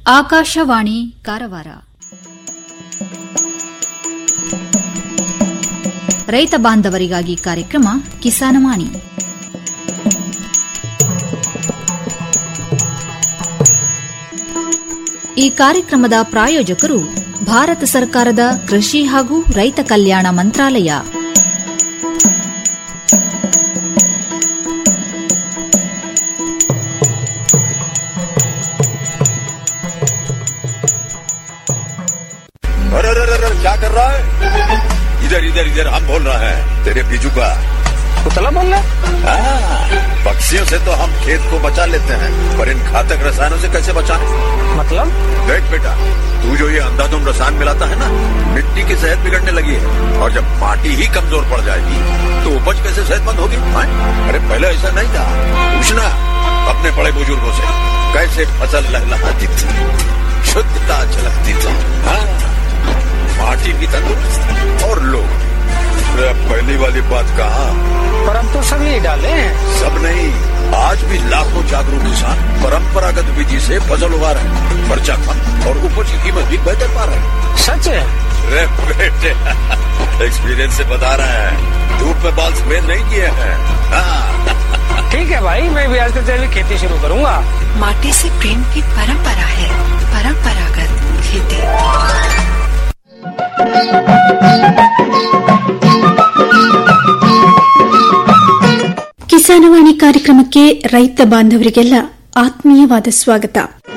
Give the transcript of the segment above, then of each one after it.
ಆಕಾಶವಾಣಿ ಕಾರವಾರ ರೈತ ಬಾಂಧವರಿಗಾಗಿ ಕಾರ್ಯಕ್ರಮ ಕಿಸಾನವಾಣಿ ಈ ಕಾರ್ಯಕ್ರಮದ ಪ್ರಾಯೋಜಕರು ಭಾರತ ಸರ್ಕಾರದ ಕೃಷಿ ಹಾಗೂ ರೈತ ಕಲ್ಯಾಣ ಮಂತ್ರಾಲಯ अरे अरे अरे क्या कर रहा है इधर इधर इधर हम बोल रहे हैं तेरे बीजू का पुतला बोल रहा हाँ, पक्षियों से तो हम खेत को बचा लेते हैं पर इन घातक रसायनों से कैसे बचाएं? मतलब देख बेटा तू जो ये अंधाधुंध रसायन मिलाता है ना मिट्टी की सेहत बिगड़ने लगी है और जब माटी ही कमजोर पड़ जाएगी तो उपज कैसे सेहतमंद होगी हाँ? अरे पहले ऐसा नहीं था पूछना अपने बड़े बुजुर्गों से कैसे फसल लहलहाती थी शुद्धता झलकती थी हाँ माटी भी तंदुरुस्त और लोग अरे अब पहली वाली बात कहा पर अब तो सब यही डाले हैं सब नहीं आज भी लाखों जागरूक किसान परंपरागत विधि से फसल उगा रहे हैं खर्चा कम और उपज की कीमत भी बेहतर पा रहे हैं सच है रे बेटे एक्सपीरियंस से बता रहे हैं धूप में बाल सफेद नहीं किए हैं हाँ, ठीक है भाई मैं भी आज से जैविक खेती शुरू करूंगा माटी से प्रेम की परंपरा है परंपरागत खेती ಕಿಸಾನವಾಣಿ ಕಾರ್ಯಕ್ರಮಕ್ಕೆ ರೈತ ಬಾಂಧವರಿಗೆಲ್ಲ ಆತ್ಮೀಯವಾದ ಸ್ವಾಗತ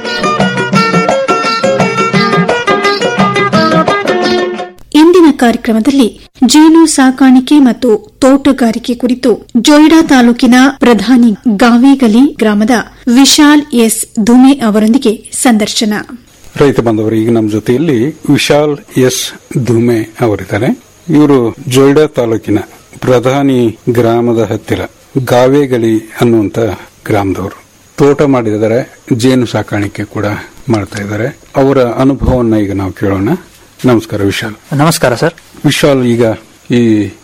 ಇಂದಿನ ಕಾರ್ಯಕ್ರಮದಲ್ಲಿ ಜೇನು ಸಾಕಾಣಿಕೆ ಮತ್ತು ತೋಟಗಾರಿಕೆ ಕುರಿತು ಜೊಯ್ಡಾ ತಾಲೂಕಿನ ಪ್ರಧಾನಿ ಗಾವೇಗಲಿ ಗ್ರಾಮದ ವಿಶಾಲ್ ಎಸ್ ಧುಮೆ ಅವರೊಂದಿಗೆ ಸಂದರ್ಶನ ರೈತ ಬಾಂಧವರು ಈಗ ನಮ್ಮ ಜೊತೆಯಲ್ಲಿ ವಿಶಾಲ್ ಎಸ್ ಧುಮೆ ಅವರಿದ್ದಾರೆ ಇವರು ಜೊಯ್ಡಾ ತಾಲೂಕಿನ ಪ್ರಧಾನಿ ಗ್ರಾಮದ ಹತ್ತಿರ ಗಾವೇಗಳಿ ಅನ್ನುವಂತ ಗ್ರಾಮದವರು ತೋಟ ಮಾಡಿದ್ದಾರೆ ಜೇನು ಸಾಕಾಣಿಕೆ ಕೂಡ ಮಾಡ್ತಾ ಇದ್ದಾರೆ ಅವರ ಅನುಭವವನ್ನ ಈಗ ನಾವು ಕೇಳೋಣ ನಮಸ್ಕಾರ ವಿಶಾಲ್ ನಮಸ್ಕಾರ ಸರ್ ವಿಶಾಲ್ ಈಗ ಈ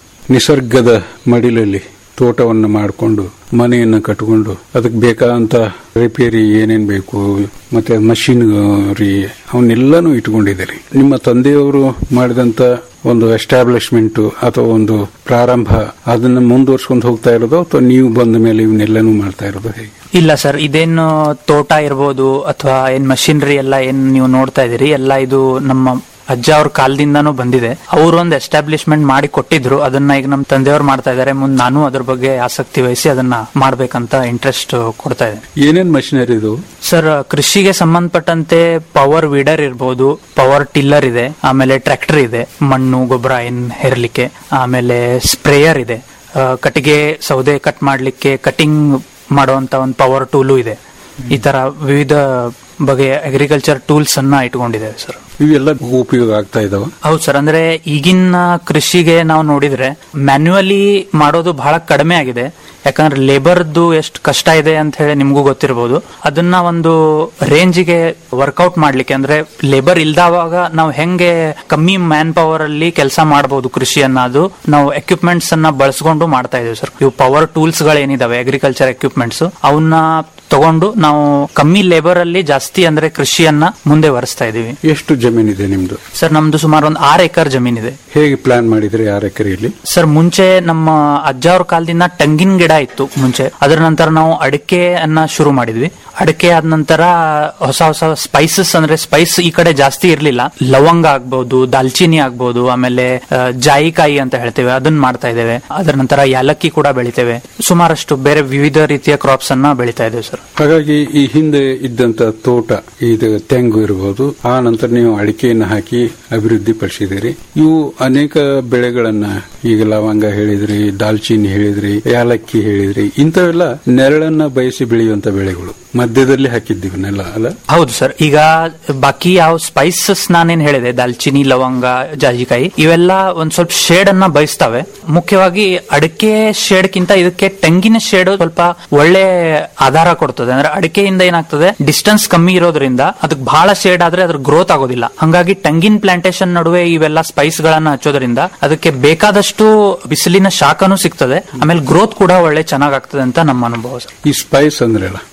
ನಿಸರ್ಗದ ಮಡಿಲಲ್ಲಿ ತೋಟವನ್ನು ಮಾಡಿಕೊಂಡು ಮನೆಯನ್ನು ಕಟ್ಟಿಕೊಂಡು ಅದಕ್ಕೆ ಬೇಕಾದಂತ ರಿಪೇರಿ ಏನೇನ್ ಬೇಕು ಮತ್ತೆ ಮಷಿನರಿ ಅವನ್ನೆಲ್ಲಾನು ಇಟ್ಕೊಂಡಿದ್ದೀರಿ ನಿಮ್ಮ ತಂದೆಯವರು ಮಾಡಿದಂತ ಒಂದು ಎಸ್ಟಾಬ್ಲಿಷ್ಮೆಂಟ್ ಅಥವಾ ಒಂದು ಪ್ರಾರಂಭ ಅದನ್ನ ಮುಂದುವರ್ಸ್ಕೊಂಡು ಹೋಗ್ತಾ ಇರೋದು ಅಥವಾ ನೀವು ಬಂದ ಮೇಲೆ ಇವನ್ನೆಲ್ಲಾನು ಮಾಡ್ತಾ ಇರೋದು ಹೇಗೆ ಇಲ್ಲ ಸರ್ ಇದೇನು ತೋಟ ಇರ್ಬೋದು ಅಥವಾ ಏನ್ ಮಷಿನರಿ ಎಲ್ಲ ಏನ್ ನೀವು ನೋಡ್ತಾ ಇದೀರಿ ಎಲ್ಲ ಇದು ನಮ್ಮ ಅಜ್ಜ ಅವ್ರ ಕಾಲದಿಂದಾನು ಬಂದಿದೆ ಅವರು ಒಂದು ಎಸ್ಟಾಬ್ಲಿಷ್ಮೆಂಟ್ ಮಾಡಿ ಕೊಟ್ಟಿದ್ರು ಅದನ್ನ ಈಗ ನಮ್ಮ ತಂದೆಯವರು ಮಾಡ್ತಾ ಇದಾರೆ ಮುಂದೆ ನಾನು ಅದ್ರ ಬಗ್ಗೆ ಆಸಕ್ತಿ ವಹಿಸಿ ಅದನ್ನ ಮಾಡ್ಬೇಕಂತ ಇಂಟ್ರೆಸ್ಟ್ ಕೊಡ್ತಾ ಇದ್ದೇನೆ ಏನೇನ್ ಮಷಿನರಿ ಇದು ಸರ್ ಕೃಷಿಗೆ ಸಂಬಂಧಪಟ್ಟಂತೆ ಪವರ್ ವೀಡರ್ ಇರ್ಬೋದು ಪವರ್ ಟಿಲ್ಲರ್ ಇದೆ ಆಮೇಲೆ ಟ್ರ್ಯಾಕ್ಟರ್ ಇದೆ ಮಣ್ಣು ಗೊಬ್ಬರ ಏನ್ ಹೇರ್ಲಿಕ್ಕೆ ಆಮೇಲೆ ಸ್ಪ್ರೇಯರ್ ಇದೆ ಆ, ಕಟ್ಟಿಗೆ ಸೌದೆ ಕಟ್ ಮಾಡ್ಲಿಕ್ಕೆ ಕಟಿಂಗ್ ಮಾಡುವಂತ ಒಂದು ಪವರ್ ಟೂಲು ಇದೆ ಈ ತರ ವಿವಿಧ ಬಗೆಯ ಅಗ್ರಿಕಲ್ಚರ್ ಟೂಲ್ಸ್ ಅನ್ನ ಇಟ್ಕೊಂಡಿದ್ದೇವೆ ಸರ್ ಇವೆಲ್ಲ ಉಪಯೋಗ ಆಗ್ತಾ ಇದಾವ ಹೌದು ಸರ್ ಅಂದ್ರೆ ಈಗಿನ ಕೃಷಿಗೆ ನಾವು ನೋಡಿದ್ರೆ ಮ್ಯಾನ್ಯುವಲಿ ಮಾಡೋದು ಬಹಳ ಕಡಿಮೆ ಆಗಿದೆ ಯಾಕಂದ್ರೆ ಲೇಬರ್ದು ಎಷ್ಟು ಕಷ್ಟ ಇದೆ ಅಂತ ಹೇಳಿ ನಿಮ್ಗೂ ಗೊತ್ತಿರಬಹುದು ಅದನ್ನ ಒಂದು ರೇಂಜಿಗೆ ವರ್ಕೌಟ್ ಮಾಡ್ಲಿಕ್ಕೆ ಅಂದ್ರೆ ಲೇಬರ್ ಇಲ್ದಾವಾಗ ನಾವು ಹೆಂಗೆ ಕಮ್ಮಿ ಮ್ಯಾನ್ ಪವರ್ ಅಲ್ಲಿ ಕೆಲಸ ಮಾಡಬಹುದು ಕೃಷಿ ಅನ್ನೋದು ನಾವು ಎಕ್ವಿಪ್ಮೆಂಟ್ಸ್ ಅನ್ನ ಬಳಸ್ಕೊಂಡು ಮಾಡ್ತಾ ಇದೀವಿ ಸರ್ ಇವು ಪವರ್ ಟೂಲ್ಸ್ ಗಳೇನಿದಾವೆ ಅಗ್ರಿಕಲ್ಚರ್ ಎಕ್ವಿಪ್ಮೆಂಟ್ಸ್ ಅವನ್ನ ತಗೊಂಡು ನಾವು ಕಮ್ಮಿ ಲೇಬರ್ ಅಲ್ಲಿ ಜಾಸ್ತಿ ಅಂದ್ರೆ ಕೃಷಿಯನ್ನ ಮುಂದೆ ವರೆಸ್ತಾ ಇದೀವಿ ಎಷ್ಟು ಜಮೀನಿದೆ ನಿಮ್ದು ಸರ್ ನಮ್ದು ಸುಮಾರು ಒಂದು ಆರು ಎಕರ್ ಜಮೀನಿದೆ ಹೇಗೆ ಪ್ಲಾನ್ ಮಾಡಿದ್ರೆ ಆರು ಎಕರೆಯಲ್ಲಿ ಸರ್ ಮುಂಚೆ ನಮ್ಮ ಅಜ್ಜ ಅವ್ರ ಕಾಲದಿಂದ ತೆಂಗಿನ ಗಿಡ ಇತ್ತು ಮುಂಚೆ ಅದರ ನಂತರ ನಾವು ಅಡಿಕೆ ಅನ್ನ ಶುರು ಮಾಡಿದ್ವಿ ಅಡಿಕೆ ಆದ ನಂತರ ಹೊಸ ಹೊಸ ಸ್ಪೈಸಸ್ ಅಂದ್ರೆ ಸ್ಪೈಸ್ ಈ ಕಡೆ ಜಾಸ್ತಿ ಇರ್ಲಿಲ್ಲ ಲವಂಗ ಆಗ್ಬಹುದು ದಾಲ್ಚಿನಿ ಆಗ್ಬಹುದು ಆಮೇಲೆ ಆ, ಜಾಯಿಕಾಯಿ ಅಂತ ಹೇಳ್ತೇವೆ ಅದನ್ನ ಮಾಡ್ತಾ ಇದ್ದೇವೆ ಅದರ ನಂತರ ಯಾಲಕ್ಕಿ ಕೂಡ ಬೆಳಿತೇವೆ ಸುಮಾರಷ್ಟು ಬೇರೆ ವಿವಿಧ ರೀತಿಯ ಕ್ರಾಪ್ಸ್ ಅನ್ನ ಬೆಳಿತಾ ಇದ್ದೇವೆ ಸರ್ ಹಾಗಾಗಿ ಈ ಹಿಂದೆ ಇದ್ದಂತ ತೋಟ ಇದು ತೆಂಗು ಇರಬಹುದು ಆ ನಂತರ ನೀವು ಅಡಿಕೆಯನ್ನು ಹಾಕಿ ಅಭಿವೃದ್ಧಿ ಪಡಿಸಿದಿರಿ ಇವು ಅನೇಕ ಬೆಳೆಗಳನ್ನ ಈಗ ಲವಂಗ ಹೇಳಿದ್ರಿ ದಾಲ್ಚಿನ್ನಿ ಹೇಳಿದ್ರಿ ಯಾಲಕ್ಕಿ ಹೇಳಿದ್ರಿ ಇಂಥವೆಲ್ಲ ನೆರಳನ್ನ ಬಯಸಿ ಬೆಳೆಯುವಂತ ಬೆಳೆಗಳು ಮಧ್ಯದಲ್ಲಿ ಹಾಕಿದ್ದೀವನ್ನೆಲ್ಲ ಅಲ್ಲ ಹೌದು ಸರ್ ಈಗ ಬಾಕಿ ಯಾವ ಸ್ಪೈಸಸ್ ನಾನೇನ್ ಹೇಳಿದೆ ದಾಲ್ಚಿನಿ ಲವಂಗ ಜಾಜಿಕಾಯಿ ಇವೆಲ್ಲ ಒಂದ್ ಸ್ವಲ್ಪ ಶೇಡ್ ಅನ್ನ ಬಯಸ್ತವೆ ಮುಖ್ಯವಾಗಿ ಅಡಿಕೆ ಶೇಡ್ಕಿಂತ ಇದಕ್ಕೆ ತೆಂಗಿನ ಶೇಡ್ ಸ್ವಲ್ಪ ಒಳ್ಳೆ ಆಧಾರ ಕೊಡ್ತದೆ ಅಂದ್ರೆ ಅಡಿಕೆಯಿಂದ ಏನಾಗ್ತದೆ ಡಿಸ್ಟೆನ್ಸ್ ಕಮ್ಮಿ ಇರೋದ್ರಿಂದ ಅದಕ್ಕೆ ಬಹಳ ಶೇಡ್ ಆದ್ರೆ ಅದ್ರ ಗ್ರೋತ್ ಆಗೋದಿಲ್ಲ ಹಂಗಾಗಿ ತೆಂಗಿನ ಪ್ಲಾಂಟೇಶನ್ ನಡುವೆ ಇವೆಲ್ಲ ಸ್ಪೈಸ್ ಗಳನ್ನ ಹಚ್ಚೋದ್ರಿಂದ ಅದಕ್ಕೆ ಬೇಕಾದಷ್ಟು ಬಿಸಿಲಿನ ಶಾಖನೂ ಸಿಗ್ತದೆ ಆಮೇಲೆ ಗ್ರೋತ್ ಕೂಡ ಒಳ್ಳೆ ಚೆನ್ನಾಗಾಗ್ತದೆ ಅಂತ ನಮ್ಮ ಅನುಭವ ಸರ್ ಈ ಸ್ಪೈಸ್ ಅಂದ್ರಲ್ಲ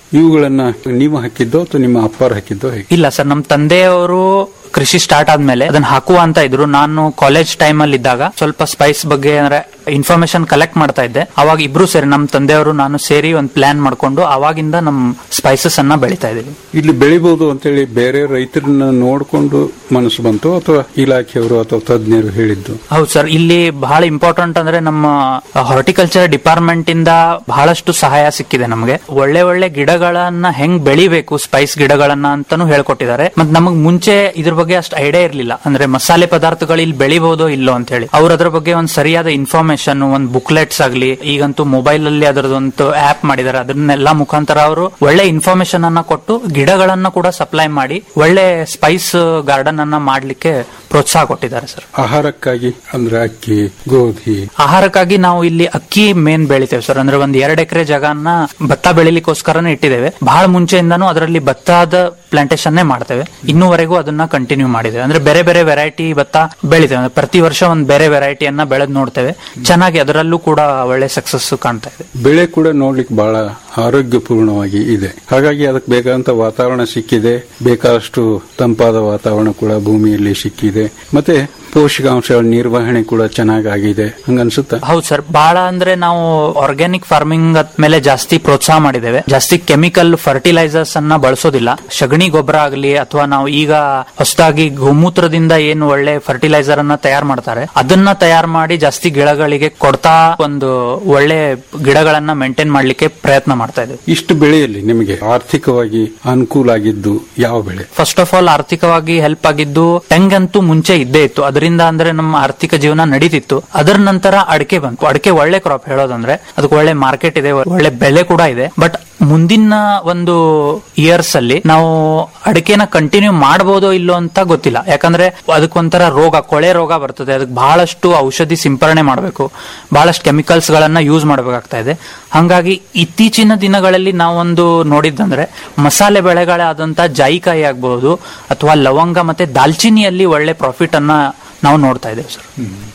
ಇವುಗಳನ್ನ ನೀವು ಹಾಕಿದ್ದೋ ಅಥವಾ ನಿಮ್ಮ ಅಪ್ಪಾರು ಹಾಕಿದ್ದೋ ಹೇಗೆ ಇಲ್ಲ ಸರ್ ನಮ್ಮ ತಂದೆಯವರು ಕೃಷಿ ಸ್ಟಾರ್ಟ್ ಆದ್ಮೇಲೆ ಅದನ್ನ ಹಾಕುವ ಅಂತ ಇದ್ರು ನಾನು ಕಾಲೇಜ್ ಟೈಮ್ ಅಲ್ಲಿ ಇದ್ದಾಗ ಸ್ವಲ್ಪ ಸ್ಪೈಸ್ ಬಗ್ಗೆ ಅಂದ್ರೆ ಇನ್ಫಾರ್ಮೇಶನ್ ಕಲೆಕ್ಟ್ ಮಾಡ್ತಾ ಇದ್ದೆ ಅವಾಗ ಇಬ್ರು ಸೇರಿ ನಮ್ಮ ತಂದೆಯವರು ನಾನು ಸೇರಿ ಒಂದು ಪ್ಲಾನ್ ಮಾಡ್ಕೊಂಡು ಅವಾಗಿಂದ ನಮ್ಮ ಸ್ಪೈಸಸ್ ಅನ್ನ ಬೆಳಿತಾ ಇದೀವಿ ಇಲ್ಲಿ ಬೆಳಿಬಹುದು ಅಂತೇಳಿ ಬೇರೆ ರೈತರನ್ನ ನೋಡಿಕೊಂಡು ಮನಸ್ಸು ಬಂತು ಅಥವಾ ಇಲಾಖೆಯವರು ಅಥವಾ ತಜ್ಞರು ಹೇಳಿದ್ದು ಹೌದು ಸರ್ ಇಲ್ಲಿ ಬಹಳ ಇಂಪಾರ್ಟೆಂಟ್ ಅಂದ್ರೆ ನಮ್ಮ ಹಾರ್ಟಿಕಲ್ಚರ್ ಡಿಪಾರ್ಟ್ಮೆಂಟ್ ಇಂದ ಬಹಳಷ್ಟು ಸಹಾಯ ಸಿಕ್ಕಿದೆ ನಮಗೆ ಒಳ್ಳೆ ಒಳ್ಳೆ ಗಿಡಗಳನ್ನ ಹೆಂಗ್ ಬೆಳಿಬೇಕು ಸ್ಪೈಸ್ ಗಿಡಗಳನ್ನ ಅಂತಾನು ಹೇಳ್ಕೊಟ್ಟಿದ್ದಾರೆ ಮತ್ ನಮಗ್ ಮುಂಚೆ ಇದ್ರ ಬಗ್ಗೆ ಅಷ್ಟು ಐಡಿಯಾ ಇರ್ಲಿಲ್ಲ ಅಂದ್ರೆ ಮಸಾಲೆ ಪದಾರ್ಥಗಳು ಇಲ್ಲಿ ಬೆಳಿಬಹುದೋ ಇಲ್ಲೋ ಅಂತ ಹೇಳಿ ಅವ್ರ ಅದ್ರ ಬಗ್ಗೆ ಒಂದ್ ಸರಿಯಾದ ಇನ್ಫಾರ್ಮೇಶನ್ ಒಂದ್ ಬುಕ್ಲೆಟ್ಸ್ ಆಗ್ಲಿ ಈಗಂತೂ ಮೊಬೈಲ್ ಅಲ್ಲಿ ಅದರದೊಂದು ಆಪ್ ಮಾಡಿದ್ದಾರೆ ಅದನ್ನೆಲ್ಲ ಮುಖಾಂತರ ಅವರು ಒಳ್ಳೆ ಇನ್ಫಾರ್ಮೇಶನ್ ಅನ್ನ ಕೊಟ್ಟು ಗಿಡಗಳನ್ನ ಕೂಡ ಸಪ್ಲೈ ಮಾಡಿ ಒಳ್ಳೆ ಸ್ಪೈಸ್ ಗಾರ್ಡನ್ ಅನ್ನ ಮಾಡ್ಲಿಕ್ಕೆ ಪ್ರೋತ್ಸಾಹ ಕೊಟ್ಟಿದ್ದಾರೆ ಸರ್ ಆಹಾರಕ್ಕಾಗಿ ಅಂದ್ರೆ ಅಕ್ಕಿ ಗೋಧಿ ಆಹಾರಕ್ಕಾಗಿ ನಾವು ಇಲ್ಲಿ ಅಕ್ಕಿ ಮೇನ್ ಬೆಳಿತೇವೆ ಸರ್ ಅಂದ್ರೆ ಒಂದ್ ಎರಡ್ ಎಕರೆ ಜಾಗನ ಭತ್ತ ಬೆಳಿಲಿಕ್ಕೋಸ್ಕರನೇ ಇಟ್ಟಿದ್ದೇವೆ ಬಹಳ ಮುಂಚೆಯಿಂದಾನು ಅದರಲ್ಲಿ ಭತ್ತದ ಪ್ಲಾಂಟೇಶನ್ ಮಾಡ್ತೇವೆ ಇನ್ನೂವರೆಗೂ ಅದನ್ನ ಕಂಟಿನ್ಯೂ ಮಾಡಿದ್ದೇವೆ ಅಂದ್ರೆ ಬೇರೆ ಬೇರೆ ವೆರೈಟಿ ಭತ್ತ ಬೆಳಿತೇವೆ ಅಂದ್ರೆ ಪ್ರತಿ ವರ್ಷ ಒಂದ್ ಬೇರೆ ವೆರೈಟಿಯನ್ನ ಬೆಳೆದ್ ನೋಡ್ತೇವೆ ಚೆನ್ನಾಗಿ ಅದರಲ್ಲೂ ಕೂಡ ಒಳ್ಳೆ ಸಕ್ಸಸ್ ಕಾಣ್ತಾ ಇದೆ ಬೆಳೆ ಕೂಡ ನೋಡ್ಲಿಕ್ಕೆ ಬಹಳ ಆರೋಗ್ಯಪೂರ್ಣವಾಗಿ ಇದೆ ಹಾಗಾಗಿ ಅದಕ್ಕೆ ಬೇಕಾದಂತ ವಾತಾವರಣ ಸಿಕ್ಕಿದೆ ಬೇಕಾದಷ್ಟು ತಂಪಾದ ವಾತಾವರಣ ಕೂಡ ಭೂಮಿಯಲ್ಲಿ ಸಿಕ್ಕಿದೆ ಮತ್ತೆ ಪೋಷಕಾಂಶಗಳ ನಿರ್ವಹಣೆ ಕೂಡ ಚೆನ್ನಾಗಾಗಿದೆ ಹಂಗನ್ಸುತ್ತಾ ಹೌದು ಸರ್ ಬಹಳ ಅಂದ್ರೆ ನಾವು ಆರ್ಗ್ಯಾನಿಕ್ ಫಾರ್ಮಿಂಗ್ ಮೇಲೆ ಜಾಸ್ತಿ ಪ್ರೋತ್ಸಾಹ ಮಾಡಿದ್ದೇವೆ ಜಾಸ್ತಿ ಕೆಮಿಕಲ್ ಫರ್ಟಿಲೈಸರ್ಸ್ ಅನ್ನ ಬಳಸೋದಿಲ್ಲ ಸಗಣಿ ಗೊಬ್ಬರ ಆಗಲಿ ಅಥವಾ ನಾವು ಈಗ ಹೊಸದಾಗಿ ಗೋಮೂತ್ರದಿಂದ ಏನು ಒಳ್ಳೆ ಫರ್ಟಿಲೈಸರ್ ಅನ್ನ ತಯಾರು ಮಾಡ್ತಾರೆ ಅದನ್ನ ತಯಾರು ಮಾಡಿ ಜಾಸ್ತಿ ಗಿಡಗಳಿಗೆ ಕೊಡ್ತಾ ಒಂದು ಒಳ್ಳೆ ಗಿಡಗಳನ್ನ ಮೇಂಟೈನ್ ಮಾಡ್ಲಿಕ್ಕೆ ಪ್ರಯತ್ನ ಮಾಡ್ತಾ ಇದ್ದೇವೆ ಇಷ್ಟು ಬೆಳೆಯಲ್ಲಿ ನಿಮಗೆ ಆರ್ಥಿಕವಾಗಿ ಅನುಕೂಲ ಆಗಿದ್ದು ಯಾವ ಬೆಳೆ ಫಸ್ಟ್ ಆಫ್ ಆಲ್ ಆರ್ಥಿಕವಾಗಿ ಹೆಲ್ಪ್ ಆಗಿದ್ದು ಟೆಂಗ್ ಅಂತೂ ಮುಂಚೆ ಇದ್ದೇ ಇತ್ತು ಅದರಿಂದ ಅಂದ್ರೆ ನಮ್ಮ ಆರ್ಥಿಕ ಜೀವನ ನಡೀತಿತ್ತು ಅದರ ನಂತರ ಅಡಿಕೆ ಬಂತು ಅಡಿಕೆ ಒಳ್ಳೆ ಕ್ರಾಪ್ ಹೇಳೋದಂದ್ರೆ ಅದಕ್ಕೆ ಒಳ್ಳೆ ಮಾರ್ಕೆಟ್ ಇದೆ ಒಳ್ಳೆ ಬೆಲೆ ಕೂಡ ಇದೆ ಬಟ್ ಮುಂದಿನ ಒಂದು ಇಯರ್ಸ್ ಅಲ್ಲಿ ನಾವು ಅಡಿಕೆನ ಕಂಟಿನ್ಯೂ ಮಾಡಬಹುದೋ ಇಲ್ಲೋ ಅಂತ ಗೊತ್ತಿಲ್ಲ ಯಾಕಂದ್ರೆ ಅದಕ್ಕೊಂಥರ ರೋಗ ಕೊಳೆ ರೋಗ ಬರ್ತದೆ ಅದಕ್ಕೆ ಬಹಳಷ್ಟು ಔಷಧಿ ಸಿಂಪರಣೆ ಮಾಡಬೇಕು ಬಹಳಷ್ಟು ಕೆಮಿಕಲ್ಸ್ ಗಳನ್ನ ಯೂಸ್ ಮಾಡಬೇಕಾಗ್ತಾ ಇದೆ ಹಂಗಾಗಿ ಇತ್ತೀಚಿನ ದಿನಗಳಲ್ಲಿ ನಾವೊಂದು ನೋಡಿದ್ದಂದ್ರೆ ಮಸಾಲೆ ಬೆಳೆಗಳಾದಂತ ಜಾಯಿಕಾಯಿ ಆಗ್ಬಹುದು ಅಥವಾ ಲವಂಗ ಮತ್ತೆ ದಾಲ್ಚಿನಿಯಲ್ಲಿ ಒಳ್ಳೆ ಪ್ರಾಫಿಟ್ ಅನ್ನ ನಾವು ನೋಡ್ತಾ ಇದ್ದೇವೆ ಸರ್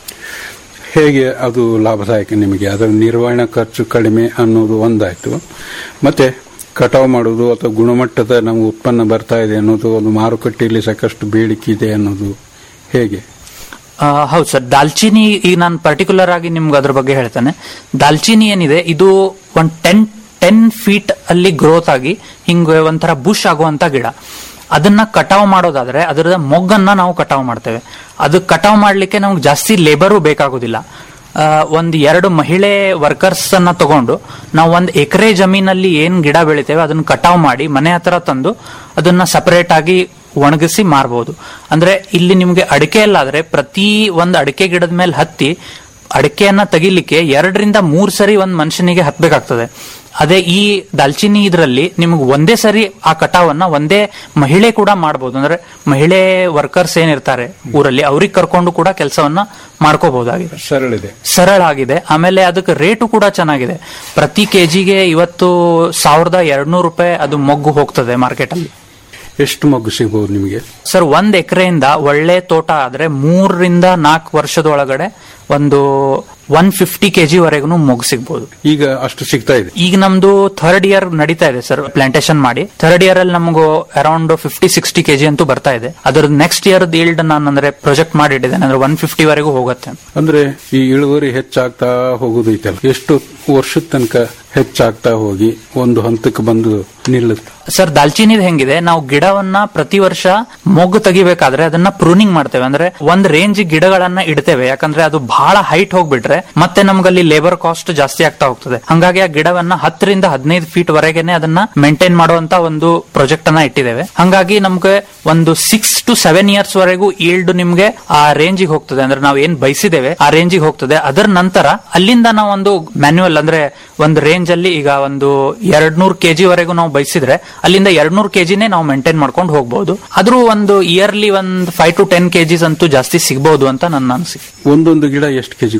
ಹೇಗೆ ಅದು ಲಾಭದಾಯಕ ನಿಮಗೆ ಅದರ ನಿರ್ವಹಣಾ ಖರ್ಚು ಕಡಿಮೆ ಅನ್ನೋದು ಒಂದಾಯ್ತು ಮತ್ತೆ ಕಟಾವು ಮಾಡೋದು ಅಥವಾ ಗುಣಮಟ್ಟದ ನಮ್ಮ ಉತ್ಪನ್ನ ಬರ್ತಾ ಇದೆ ಅನ್ನೋದು ಒಂದು ಮಾರುಕಟ್ಟೆಯಲ್ಲಿ ಸಾಕಷ್ಟು ಬೇಡಿಕೆ ಇದೆ ಅನ್ನೋದು ಹೇಗೆ ಆ, ಹೌದು ಸರ್ ದಾಲ್ಚಿನಿ ಈಗ ನಾನು ಪರ್ಟಿಕ್ಯುಲರ್ ಆಗಿ ನಿಮ್ಗೆ ಅದ್ರ ಬಗ್ಗೆ ಹೇಳ್ತೇನೆ ದಾಲ್ಚಿನಿ ಏನಿದೆ ಇದು ಒಂದ್ ಟೆನ್ ಟೆನ್ ಫೀಟ್ ಅಲ್ಲಿ ಗ್ರೋತ್ ಆಗಿ ಹಿಂಗೆ ಒಂಥರ ಬುಷ್ ಆಗುವಂತ ಗಿಡ ಅದನ್ನ ಕಟಾವ್ ಮಾಡೋದಾದ್ರೆ ಅದರ ಮೊಗ್ಗನ್ನ ನಾವು ಕಟಾವ್ ಮಾಡ್ತೇವೆ ಅದು ಕಟಾವ್ ಮಾಡ್ಲಿಕ್ಕೆ ನಮ್ಗೆ ಜಾಸ್ತಿ ಲೇಬರು ಬೇಕಾಗೋದಿಲ್ಲ ಆ, ಒಂದ್ ಎರಡು ಮಹಿಳೆ ವರ್ಕರ್ಸ್ ಅನ್ನ ತಗೊಂಡು ನಾವು ಒಂದ್ ಎಕರೆ ಜಮೀನಲ್ಲಿ ಏನ್ ಗಿಡ ಬೆಳಿತೇವೆ ಅದನ್ನ ಕಟಾವ್ ಮಾಡಿ ಮನೆ ಹತ್ರ ತಂದು ಅದನ್ನ ಸಪರೇಟ್ ಆಗಿ ಒಣಗಿಸಿ ಮಾರಬಹುದು ಅಂದ್ರೆ ಇಲ್ಲಿ ನಿಮ್ಗೆ ಅಡಿಕೆ ಅಲ್ಲಾದ್ರೆ ಪ್ರತಿ ಒಂದ್ ಅಡಿಕೆ ಗಿಡದ ಮೇಲೆ ಹತ್ತಿ ಅಡಿಕೆಯನ್ನ ತೆಗಿಲಿಕ್ಕೆ ಎರಡರಿಂದ ಮೂರ್ ಸರಿ ಒಂದ್ ಮನುಷ್ಯನಿಗೆ ಹತ್ಬೇಕಾಗ್ತದೆ ಅದೇ ಈ ದಾಲ್ಚಿನಿ ಇದರಲ್ಲಿ ನಿಮ್ಗೆ ಒಂದೇ ಸರಿ ಆ ಕಟಾವನ್ನ ಒಂದೇ ಮಹಿಳೆ ಕೂಡ ಮಾಡಬಹುದು ಅಂದ್ರೆ ಮಹಿಳೆ ವರ್ಕರ್ಸ್ ಏನಿರ್ತಾರೆ ಊರಲ್ಲಿ ಅವ್ರಿಗೆ ಕರ್ಕೊಂಡು ಕೂಡ ಕೆಲಸವನ್ನ ಮಾಡ್ಕೋಬಹುದಾಗಿದೆ ಸರಳಿದೆ ಸರಳ ಆಗಿದೆ ಆಮೇಲೆ ಅದಕ್ಕೆ ರೇಟು ಕೂಡ ಚೆನ್ನಾಗಿದೆ ಪ್ರತಿ ಕೆಜಿಗೆ ಇವತ್ತು ಸಾವಿರದ ಎರಡ್ನೂರು ರೂಪಾಯಿ ಅದು ಮೊಗ್ಗು ಹೋಗ್ತದೆ ಮಾರ್ಕೆಟ್ ಅಲ್ಲಿ ಎಷ್ಟು ಮಗ್ಗು ಸಿಗಬಹುದು ನಿಮಗೆ ಸರ್ ಒಂದ್ ಎಕರೆಯಿಂದ ಒಳ್ಳೆ ತೋಟ ಆದ್ರೆ ಮೂರರಿಂದ ನಾಲ್ಕು ವರ್ಷದ ಒಳಗಡೆ ಒಂದು ಒನ್ ಫಿಫ್ಟಿ ಕೆಜಿ ವರೆಗೂ ಮೊಗ್ಗು ಸಿಗ್ಬೋದು ಈಗ ಅಷ್ಟು ಸಿಗ್ತಾ ಇದೆ ಈಗ ನಮ್ದು ಥರ್ಡ್ ಇಯರ್ ನಡೀತಾ ಇದೆ ಸರ್ ಪ್ಲಾಂಟೇಶನ್ ಮಾಡಿ ಥರ್ಡ್ ಇಯರ್ ಅಲ್ಲಿ ನಮಗೂ ಅರೌಂಡ್ ಫಿಫ್ಟಿ ಸಿಕ್ಸ್ಟಿ ಕೆಜಿ ಅಂತೂ ಬರ್ತಾ ಇದೆ ಅದ್ರ ನೆಕ್ಸ್ಟ್ ಇಯರ್ ಈಲ್ಡ್ ನಾನು ಅಂದ್ರೆ ಪ್ರೊಜೆಕ್ಟ್ ಮಾಡಿಟ್ಟಿದ್ದೇನೆ ಅಂದ್ರೆ ಒನ್ ಫಿಫ್ಟಿ ವರೆಗೂ ಹೋಗುತ್ತೆ ಅಂದ್ರೆ ಈ ಇಳುವರಿ ಹೆಚ್ಚಾಗ್ತಾ ಹೋಗುದೈತಲ್ಲ ಎಷ್ಟು ವರ್ಷದ ತನಕ ಹೆಚ್ಚಾಗ್ತಾ ಹೋಗಿ ಒಂದು ಹಂತಕ್ಕೆ ಬಂದು ನಿಲ್ಲುತ್ತೆ ಸರ್ ದಾಲ್ಚಿನಿದ್ ಹೆಂಗಿದೆ ನಾವು ಗಿಡವನ್ನ ಪ್ರತಿ ವರ್ಷ ಮೊಗ್ಗು ತೆಗಿಬೇಕಾದ್ರೆ ಅದನ್ನ ಪ್ರೂನಿಂಗ್ ಮಾಡ್ತೇವೆ ಅಂದ್ರೆ ಒಂದ್ ರೇಂಜ್ ಗಿಡಗಳನ್ನ ಇಡ್ತೇವೆ ಯಾಕಂದ್ರೆ ಅದು ಬಹಳ ಹೈಟ್ ಹೋಗ್ಬಿಟ್ರೆ ಮತ್ತೆ ನಮ್ಗಲ್ಲಿ ಲೇಬರ್ ಕಾಸ್ಟ್ ಜಾಸ್ತಿ ಆಗ್ತಾ ಹೋಗ್ತದೆ ಹಂಗಾಗಿ ಆ ಗಿಡವನ್ನ ಹತ್ತರಿಂದ ಹದಿನೈದು ಫೀಟ್ ವರೆಗೆನೆ ಅದನ್ನ ಮೇಂಟೈನ್ ಮಾಡುವಂತ ಒಂದು ಪ್ರಾಜೆಕ್ಟ್ ಅನ್ನ ಇಟ್ಟಿದ್ದೇವೆ ಹಂಗಾಗಿ ನಮ್ಗೆ ಒಂದು ಸಿಕ್ಸ್ ಟು ಸೆವೆನ್ ಇಯರ್ಸ್ ವರೆಗೂ ಈಲ್ಡ್ ನಿಮ್ಗೆ ಆ ರೇಂಜಿಗೆ ಹೋಗ್ತದೆ ಅಂದ್ರೆ ನಾವು ಏನ್ ಬಯಸಿದ್ದೇವೆ ಆ ರೇಂಜಿಗೆ ಹೋಗ್ತದೆ ಅದರ ನಂತರ ಅಲ್ಲಿಂದ ನಾವು ಒಂದು ಮ್ಯಾನ್ಯುವಲ್ ಅಂದ್ರೆ ಒಂದು ರೇಂಜ್ ಅಲ್ಲಿ ಈಗ ಒಂದು ಎರಡ್ ನೂರ್ ಕೆಜಿ ವರೆಗೂ ನಾವು ಬಯಸಿದ್ರೆ ಅಲ್ಲಿಂದ ಎರಡ್ ನೂರ್ ಕೆಜಿನೇ ನಾವು ಮೇಂಟೈನ್ ಮಾಡ್ಕೊಂಡು ಹೋಗ್ಬಹುದು ಆದ್ರೂ ಒಂದು ಇಯರ್ಲಿ ಒಂದು ಫೈವ್ ಟು ಟೆನ್ ಕೆಜಿಸ್ ಅಂತೂ ಜಾಸ್ತಿ ಸಿಗಬಹುದು ಅಂತ ನನ್ನ ಅನಿಸಿಕೆ ಒಂದೊಂದು ಗಿಡ ಎಷ್ಟು ಕೆಜಿ ಕೊಡ್ಬೋದು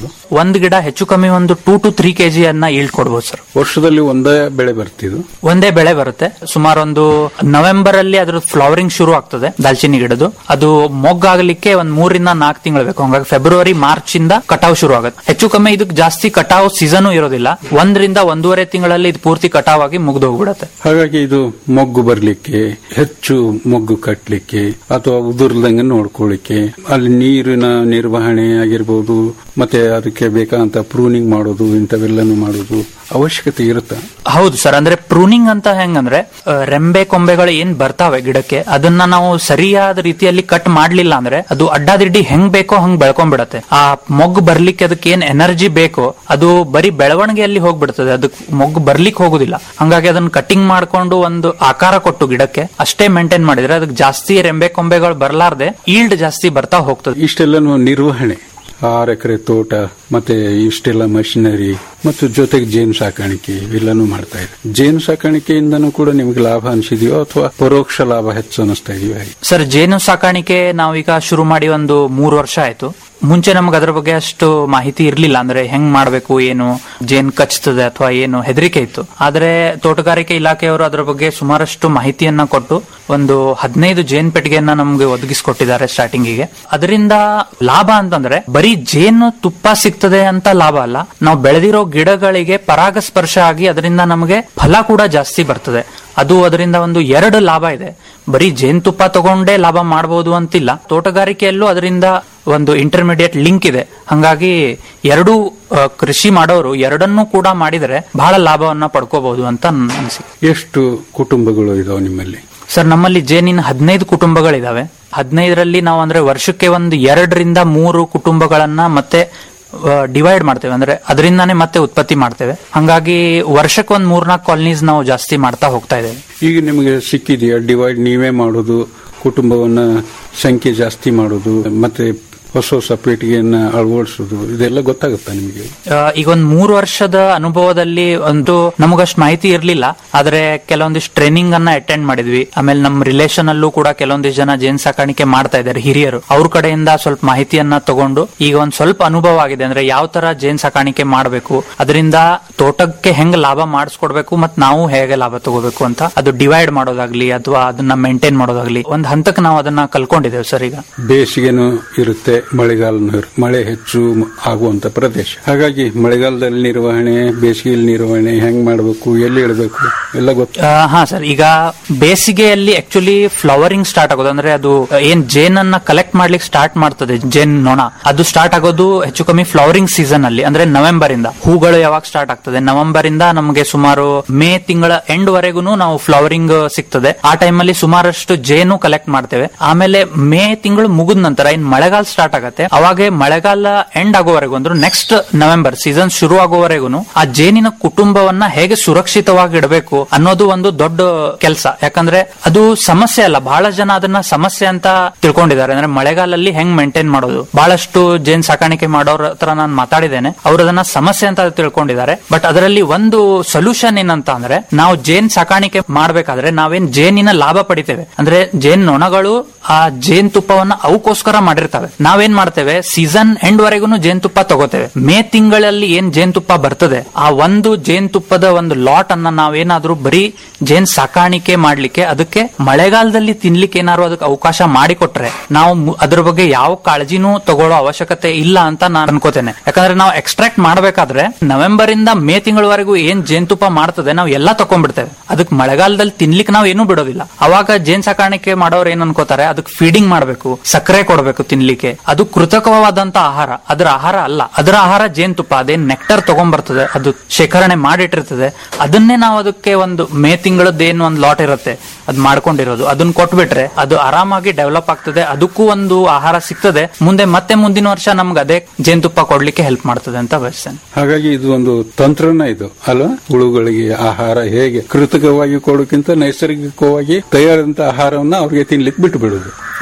ಒಂದ್ ಗಿಡ ಹೆಚ್ಚು ಕಮ್ಮಿ ಒಂದು ಟೂ ಟು ತ್ರೀ ಕೆಜಿ ಅನ್ನ ಈಲ್ಡ್ ಕೊಡ್ಬೋದು ಸರ್ ವರ್ಷದಲ್ಲಿ ಒಂದೇ ಬೆಳೆ ಬರ್ತಿದ್ದು ಒಂದೇ ಬೆಳೆ ಬರುತ್ತೆ ಸುಮಾರು ಒಂದು ನವೆಂಬರ್ ಅಲ್ಲಿ ಅದ್ರ ಫ್ಲವರಿಂಗ್ ಶುರು ಆಗ್ತದೆ ದಾಲ್ಚಿನ್ನಿ ಗಿಡದು ಅದು ಮೊಗ್ಗಾಗಲಿಕ್ಕೆ ಒಂದ್ ಮೂರಿಂದ ನಾಲ್ಕು ತಿಂಗಳು ಬೇಕು ಹಂಗಾಗಿ ಫೆಬ್ರವರಿ ಮಾರ್ಚ್ ಇಂದ ಕಟಾವ್ ಶುರು ಆಗುತ್ತೆ ಹೆಚ್ಚು ಕಮ್ಮಿ ಇದಕ್ಕೆ ಜಾಸ್ತಿ ಕಟಾವ್ ಸೀಸನ್ ಇರೋದಿಲ್ಲ ಒಂದರಿಂದ ಒಂದೂವರೆ ತಿಂಗಳಲ್ಲಿ ಇದು ಪೂರ್ತಿ ಕಟಾವ್ ಆಗಿ ಮುಗ್ದು ಹೋಗ್ಬಿಡತ್ತೆ ಹಾಗಾಗಿ ಇದು ಮೊಗ್ಗು ಬರ್ಲಿಕ್ಕೆ ಹೆಚ್ಚು ಮೊಗ್ಗು ಕಟ್ಟಲಿಕ್ಕೆ ಅಥವಾ ಉದುರ್ದಂಗೆ ನೋಡ್ಕೊಳ್ಳಿಕ್ಕೆ ಅಲ್ಲಿ ನೀರಿನ ನಿರ್ವಹಣೆ ಆಗಿರ್ಬೋದು ಮತ್ತೆ ಅದಕ್ಕೆ ಬೇಕಾದಂತ ಪ್ರೂನಿಂಗ್ ಮಾಡೋದು ಇಂಥವೆಲ್ಲನೂ ಮಾಡೋದು ಅವಶ್ಯಕತೆ ಇರುತ್ತಾ ಹೌದು ಸರ್ ಅಂದ್ರೆ ಪ್ರೂನಿಂಗ್ ಅಂತ ಹೆಂಗಂದ್ರೆ ಆ, ರೆಂಬೆ ಕೊಂಬೆಗಳು ಏನ್ ಬರ್ತಾವೆ ಗಿಡಕ್ಕೆ ಅದನ್ನ ನಾವು ಸರಿಯಾದ ರೀತಿಯಲ್ಲಿ ಕಟ್ ಮಾಡ್ಲಿಲ್ಲ ಅಂದ್ರೆ ಅದು ಅಡ್ಡಾದಿಡ್ಡಿ ಹೆಂಗ್ ಬೇಕೋ ಹಂಗ್ ಬೆಳ್ಕೊಂಡ್ಬಿಡತ್ತೆ ಆ ಮೊಗ್ಗು ಬರ್ಲಿಕ್ಕೆ ಅದಕ್ಕೆ ಏನ್ ಎನರ್ಜಿ ಬೇಕೋ ಅದು ಬರೀ ಬೆಳವಣಿಗೆಯಲ್ಲಿ ಹೋಗ್ಬಿಡ್ತದೆ ಅದಕ್ಕೆ ಮೊಗ್ಗು ಬರ್ಲಿಕ್ಕೆ ಹೋಗುದಿಲ್ಲ ಹಂಗಾಗಿ ಅದನ್ನ ಕಟಿಂಗ್ ಮಾಡ್ಕೊಂಡು ಒಂದು ಆಕಾರ ಕೊಟ್ಟು ಗಿಡಕ್ಕೆ ಅಷ್ಟೇ ಮೇಂಟೈನ್ ಮಾಡಿದ್ರೆ ಅದಕ್ಕೆ ಜಾಸ್ತಿ ರೆಂಬೆ ಕೊಂಬೆಗಳು ಬರ್ಲಾರ್ದೆ ಈಲ್ಡ್ ಜಾಸ್ತಿ ಬರ್ತಾ ಹೋಗ್ತದೆ ಇಷ್ಟೆಲ್ಲನೂ ನಿರ್ವಹಣೆ ಆರು ಎಕರೆ ತೋಟ ಮತ್ತೆ ಇಷ್ಟೆಲ್ಲ ಮಷಿನರಿ ಮತ್ತು ಜೊತೆಗೆ ಜೇನು ಸಾಕಾಣಿಕೆ ಇವೆಲ್ಲನೂ ಮಾಡ್ತಾ ಇದೆ ಜೇನು ಸಾಕಾಣಿಕೆಯಿಂದನೂ ಕೂಡ ನಿಮಗೆ ಲಾಭ ಅನಿಸಿದೆಯೋ ಅಥವಾ ಪರೋಕ್ಷ ಲಾಭ ಹೆಚ್ಚು ಅನಿಸ್ತಾ ಇದೆಯೋ ಹೇಗೆ ಸರ್ ಜೇನು ಸಾಕಾಣಿಕೆ ನಾವೀಗ ಶುರು ಮಾಡಿ ಒಂದು ಮೂರು ವರ್ಷ ಆಯ್ತು ಮುಂಚೆ ನಮ್ಗೆ ಅದ್ರ ಬಗ್ಗೆ ಅಷ್ಟು ಮಾಹಿತಿ ಇರ್ಲಿಲ್ಲ ಅಂದ್ರೆ ಹೆಂಗ್ ಮಾಡ್ಬೇಕು ಏನು ಜೇನ್ ಕಚ್ತದೆ ಅಥವಾ ಏನು ಹೆದರಿಕೆ ಇತ್ತು ಆದ್ರೆ ತೋಟಗಾರಿಕೆ ಇಲಾಖೆಯವರು ಅದ್ರ ಬಗ್ಗೆ ಸುಮಾರಷ್ಟು ಮಾಹಿತಿಯನ್ನ ಕೊಟ್ಟು ಒಂದು ಹದಿನೈದು ಜೇನ್ ಪೆಟ್ಟಿಗೆಯನ್ನ ನಮ್ಗೆ ಒದಗಿಸಿಕೊಟ್ಟಿದ್ದಾರೆ ಸ್ಟಾರ್ಟಿಂಗಿಗೆ ಅದರಿಂದ ಲಾಭ ಅಂತಂದ್ರೆ ಬರೀ ಜೇನು ತುಪ್ಪ ಸಿಗ್ತದೆ ಅಂತ ಲಾಭ ಅಲ್ಲ ನಾವು ಬೆಳೆದಿರೋ ಗಿಡಗಳಿಗೆ ಪರಾಗಸ್ಪರ್ಶ ಆಗಿ ಅದರಿಂದ ನಮಗೆ ಫಲ ಕೂಡ ಜಾಸ್ತಿ ಬರ್ತದೆ ಅದು ಅದರಿಂದ ಒಂದು ಎರಡು ಲಾಭ ಇದೆ ಬರೀ ಜೇನುತುಪ್ಪ ತಗೊಂಡೇ ಲಾಭ ಮಾಡಬಹುದು ಅಂತಿಲ್ಲ ತೋಟಗಾರಿಕೆಯಲ್ಲೂ ಅದರಿಂದ ಒಂದು ಇಂಟರ್ಮೀಡಿಯೇಟ್ ಲಿಂಕ್ ಇದೆ ಹಂಗಾಗಿ ಎರಡೂ ಆ, ಕೃಷಿ ಮಾಡೋರು ಎರಡನ್ನೂ ಕೂಡ ಮಾಡಿದರೆ ಬಹಳ ಲಾಭವನ್ನ ಪಡ್ಕೋಬಹುದು ಅಂತ ನನ್ನ ಅನಿಸಿಕೆ ಎಷ್ಟು ಕುಟುಂಬಗಳು ಇದಾವೆ ನಿಮ್ಮಲ್ಲಿ ಸರ್ ನಮ್ಮಲ್ಲಿ ಜೇನಿನ ಹದಿನೈದು ಕುಟುಂಬಗಳಿದಾವೆ ಹದಿನೈದರಲ್ಲಿ ನಾವು ಅಂದ್ರೆ ವರ್ಷಕ್ಕೆ ಒಂದು ಎರಡರಿಂದ ಮೂರು ಕುಟುಂಬಗಳನ್ನ ಮತ್ತೆ ಡಿವೈಡ್ ಮಾಡ್ತೇವೆ ಅಂದ್ರೆ ಅದರಿಂದಾನೇ ಮತ್ತೆ ಉತ್ಪತ್ತಿ ಮಾಡ್ತೇವೆ ಹಂಗಾಗಿ ವರ್ಷಕ್ಕೆ ಒಂದ್ ಮೂರ್ನಾಲ್ಕು ಕಾಲನೀಸ್ ನಾವು ಜಾಸ್ತಿ ಮಾಡ್ತಾ ಹೋಗ್ತಾ ಇದ್ದೇವೆ ಈಗ ನಿಮಗೆ ಸಿಕ್ಕಿದೆಯಾ ಡಿವೈಡ್ ನೀವೇ ಮಾಡೋದು ಕುಟುಂಬವನ್ನ ಸಂಖ್ಯೆ ಜಾಸ್ತಿ ಮಾಡೋದು ಮತ್ತೆ ಹೊಸ ಹೊಸ ಪೇಟಿಗೆಯನ್ನ ಅಳವಡಿಸೋದು ಇದೆಲ್ಲ ಗೊತ್ತಾಗುತ್ತಾ ನಿಮಗೆ ಆ, ಈಗ ಒಂದ್ ಮೂರು ವರ್ಷದ ಅನುಭವದಲ್ಲಿ ಒಂದು ನಮಗಷ್ಟು ಮಾಹಿತಿ ಇರ್ಲಿಲ್ಲ ಆದ್ರೆ ಕೆಲವೊಂದಿಷ್ಟು ಟ್ರೈನಿಂಗ್ ಅನ್ನ ಅಟೆಂಡ್ ಮಾಡಿದ್ವಿ ಆಮೇಲೆ ನಮ್ಮ ರಿಲೇಷನ್ ಅಲ್ಲೂ ಕೂಡ ಕೆಲವೊಂದಿಷ್ಟು ಜನ ಜೇನ್ ಸಾಕಾಣಿಕೆ ಮಾಡ್ತಾ ಇದ್ದಾರೆ ಹಿರಿಯರು ಅವ್ರ ಕಡೆಯಿಂದ ಸ್ವಲ್ಪ ಮಾಹಿತಿಯನ್ನ ತಗೊಂಡು ಈಗ ಒಂದ್ ಸ್ವಲ್ಪ ಅನುಭವ ಆಗಿದೆ ಅಂದ್ರೆ ಯಾವ ತರ ಜೇನ್ ಸಾಕಾಣಿಕೆ ಮಾಡಬೇಕು ಅದರಿಂದ ತೋಟಕ್ಕೆ ಹೆಂಗ್ ಲಾಭ ಮಾಡಿಸ್ಕೊಡ್ಬೇಕು ಮತ್ ನಾವು ಹೇಗೆ ಲಾಭ ತಗೋಬೇಕು ಅಂತ ಅದು ಡಿವೈಡ್ ಮಾಡೋದಾಗ್ಲಿ ಅಥವಾ ಅದನ್ನ ಮೇಂಟೈನ್ ಮಾಡೋದಾಗ್ಲಿ ಒಂದ್ ಹಂತಕ್ಕೆ ನಾವು ಅದನ್ನ ಕಲ್ಕೊಂಡಿದ್ದೇವೆ ಸರ್ ಈಗ ಬೇಸಿಗೆನೂ ಇರುತ್ತೆ ಮಳೆಗಾಲನೂ ಇರುತ್ತೆ ಮಳೆ ಹೆಚ್ಚು ಮ- ಆಗುವಂತ ಪ್ರದೇಶ ಹಾಗಾಗಿ ಮಳೆಗಾಲದಲ್ಲಿ ನಿರ್ವಹಣೆ ಬೇಸಿಗೆಯಲ್ಲಿ ನಿರ್ವಹಣೆ ಹೆಂಗ್ ಮಾಡಬೇಕು ಎಲ್ಲಿ ಇಡಬೇಕು ಎಲ್ಲ ಗೊತ್ತು ಆ, ಹಾ ಸರ್ ಈಗ ಬೇಸಿಗೆಯಲ್ಲಿ ಆಕ್ಚುಲಿ ಫ್ಲವರಿಂಗ್ ಸ್ಟಾರ್ಟ್ ಆಗೋದು ಅಂದ್ರೆ ಅದು ಏನ್ ಜೇನನ್ನ ಕಲೆಕ್ಟ್ ಮಾಡ್ಲಿಕ್ಕೆ ಸ್ಟಾರ್ಟ್ ಮಾಡ್ತದೆ ಜೇನ್ ನೊಣ ಅದು ಸ್ಟಾರ್ಟ್ ಆಗೋದು ಹೆಚ್ಚು ಕಮ್ಮಿ ಫ್ಲವರಿಂಗ್ ಸೀಸನ್ ಅಲ್ಲಿ ಅಂದ್ರೆ ನವೆಂಬರ್ ಇಂದ ಹೂಗಳು ಯಾವಾಗ ಸ್ಟಾರ್ಟ್ ಆಗ್ತದೆ ನವೆಂಬರ್ ಇಂದ ನಮಗೆ ಸುಮಾರು ಮೇ ತಿಂಗಳ ಎಂಡ್ ವರೆಗೂ ನಾವು ಫ್ಲವರಿಂಗ್ ಸಿಗ್ತದೆ ಆ ಟೈಮಲ್ಲಿ ಸುಮಾರಷ್ಟು ಜೇನು ಕಲೆಕ್ಟ್ ಮಾಡ್ತೇವೆ ಆಮೇಲೆ ಮೇ ತಿಂಗಳು ಮುಗಿದ ನಂತರ ಇನ್ ಮಳೆಗಾಲ ಸ್ಟಾರ್ಟ್ ಆಗತ್ತೆ ಅವಾಗ ಮಳೆಗಾಲ ಎಂಡ್ ಆಗೋವರೆಗೂ ಅಂದ್ರೆ ನೆಕ್ಸ್ಟ್ ನವೆಂಬರ್ ಸೀಸನ್ ಶುರು ಆಗೋವರೆಗೂ ಆ ಜೇನಿನ ಕುಟುಂಬವನ್ನ ಹೇಗೆ ಸುರಕ್ಷಿತವಾಗಿ ಇಡಬೇಕು ಅನ್ನೋದು ಒಂದು ದೊಡ್ಡ ಕೆಲಸ ಯಾಕಂದ್ರೆ ಅದು ಸಮಸ್ಯೆ ಅಲ್ಲ ಬಹಳ ಜನ ಅದನ್ನ ಸಮಸ್ಯೆ ಅಂತ ತಿಳ್ಕೊಂಡಿದ್ದಾರೆ ಅಂದ್ರೆ ಮಳೆಗಾಲಲ್ಲಿ ಹೆಂಗ್ ಮೇಂಟೈನ್ ಮಾಡೋದು ಬಹಳಷ್ಟು ಜೇನ್ ಸಾಕಾಣಿಕೆ ಮಾಡೋರ ಹತ್ರ ನಾನು ಮಾತಾಡಿದ್ದೇನೆ ಅವ್ರು ಅದನ್ನ ಸಮಸ್ಯೆ ಅಂತ ತಿಳ್ಕೊಂಡಿದ್ದಾರೆ ಬಟ್ ಅದರಲ್ಲಿ ಒಂದು ಸೊಲ್ಯೂಷನ್ ಏನಂತ ಅಂದ್ರೆ ನಾವು ಜೇನ್ ಸಾಕಾಣಿಕೆ ಮಾಡ್ಬೇಕಾದ್ರೆ ನಾವೇನ್ ಜೇನಿನ ಲಾಭ ಪಡಿತೇವೆ ಅಂದ್ರೆ ಜೇನ್ ನೊಣಗಳು ಆ ಜೇನ್ ತುಪ್ಪವನ್ನ ಅವಕ್ಕೋಸ್ಕರ ಮಾಡಿರ್ತವೆ ನಾವೇನ್ ಮಾಡ್ತೇವೆ ಸೀಸನ್ ಎಂಡ್ ವರೆಗೂ ಜೇನ್ ತುಪ್ಪ ತಗೋತೇವೆ ಮೇ ತಿಂಗಳಲ್ಲಿ ಏನ್ ಜೇನ್ ತುಪ್ಪ ಬರ್ತದೆ ಆ ಒಂದು ಜೇನ್ ತುಪ್ಪದ ಒಂದು ಲಾಟ್ ಅನ್ನ ನಾವೇನಾದ್ರೂ ಬರೀ ಜೇನ್ ಸಾಕಾಣಿಕೆ ಮಾಡ್ಲಿಕ್ಕೆ ಅದಕ್ಕೆ ಮಳೆಗಾಲದಲ್ಲಿ ತಿನ್ಲಿಕ್ಕೆ ಏನಾದ್ರು ಅದಕ್ಕೆ ಅವಕಾಶ ಮಾಡಿಕೊಟ್ರೆ ನಾವು ಮು- ಅದ್ರ ಬಗ್ಗೆ ಯಾವ ಕಾಳಜಿನೂ ತಗೊಳ್ಳೋ ಅವಶ್ಯಕತೆ ಇಲ್ಲ ಅಂತ ನಾನು ಅನ್ಕೋತೇನೆ ಯಾಕಂದ್ರೆ ನಾವು ಎಕ್ಸ್ಟ್ರಾಕ್ಟ್ ಮಾಡ್ಬೇಕಾದ್ರೆ ನವೆಂಬರ್ ಇಂದ ಮೇ ತಿಂಗಳವರೆಗೂ ಏನ್ ಜೇನುತುಪ್ಪ ಮಾಡ್ತದೆ ನಾವು ಎಲ್ಲಾ ತಕೊಂಡ್ಬಿಡ್ತೇವೆ ಅದಕ್ಕೆ ಮಳೆಗಾಲದಲ್ಲಿ ತಿನ್ಲಿಕ್ಕೆ ನಾವು ಏನೂ ಬಿಡೋದಿಲ್ಲ ಅವಾಗ ಜೇನ್ ಸಾಕಾಣಿಕೆ ಮಾಡೋರು ಏನ್ ಅನ್ಕೋತಾರೆ ಅದಕ್ಕೆ ಫೀಡಿಂಗ್ ಮಾಡಬೇಕು ಸಕ್ಕರೆ ಕೊಡಬೇಕು ತಿನ್ಲಿಕ್ಕೆ ಅದು ಕೃತಕವಾದಂತ ಆಹಾರ ಅದರ ಆಹಾರ ಅಲ್ಲ ಅದರ ಆಹಾರ ಜೇನುತುಪ್ಪ ಅದೇನ್ ನೆಕ್ಟರ್ ತಗೊಂಡ್ಬರ್ತದೆ ಅದು ಶೇಖರಣೆ ಮಾಡಿಟ್ಟಿರ್ತದೆ ಅದನ್ನೇ ನಾವು ಅದಕ್ಕೆ ಒಂದು ಮೇ ತಿಂಗಳದ್ದು ಏನು ಒಂದು ಲಾಟ್ ಇರುತ್ತೆ ಅದ್ ಮಾಡ್ಕೊಂಡಿರೋದು ಅದನ್ನ ಕೊಟ್ಬಿಟ್ರೆ ಅದು ಆರಾಮಾಗಿ ಡೆವಲಪ್ ಆಗ್ತದೆ ಅದಕ್ಕೂ ಒಂದು ಆಹಾರ ಸಿಗ್ತದೆ ಮುಂದೆ ಮತ್ತೆ ಮುಂದಿನ ವರ್ಷ ನಮ್ಗೆ ಅದೇ ಜೇನುತುಪ್ಪ ಕೊಡ್ಲಿಕ್ಕೆ ಹೆಲ್ಪ್ ಮಾಡ್ತದೆ ಅಂತ ಬಯಸ್ತೇನೆ ಹಾಗಾಗಿ ಇದು ಒಂದು ತಂತ್ರನ ಇದು ಅಲ್ವಾ ಹುಳುಗಳಿಗೆ ಆಹಾರ ಹೇಗೆ ಕೃತಕವಾಗಿ ಕೊಡೋಕ್ಕಿಂತ ನೈಸರ್ಗಿಕವಾಗಿ ತಯಾರಾದಂತ ಆಹಾರವನ್ನ ಅವ್ರಿಗೆ ತಿನ್ಲಿಕ್ಕೆ ಬಿಟ್ಟು ಬಿಡುದು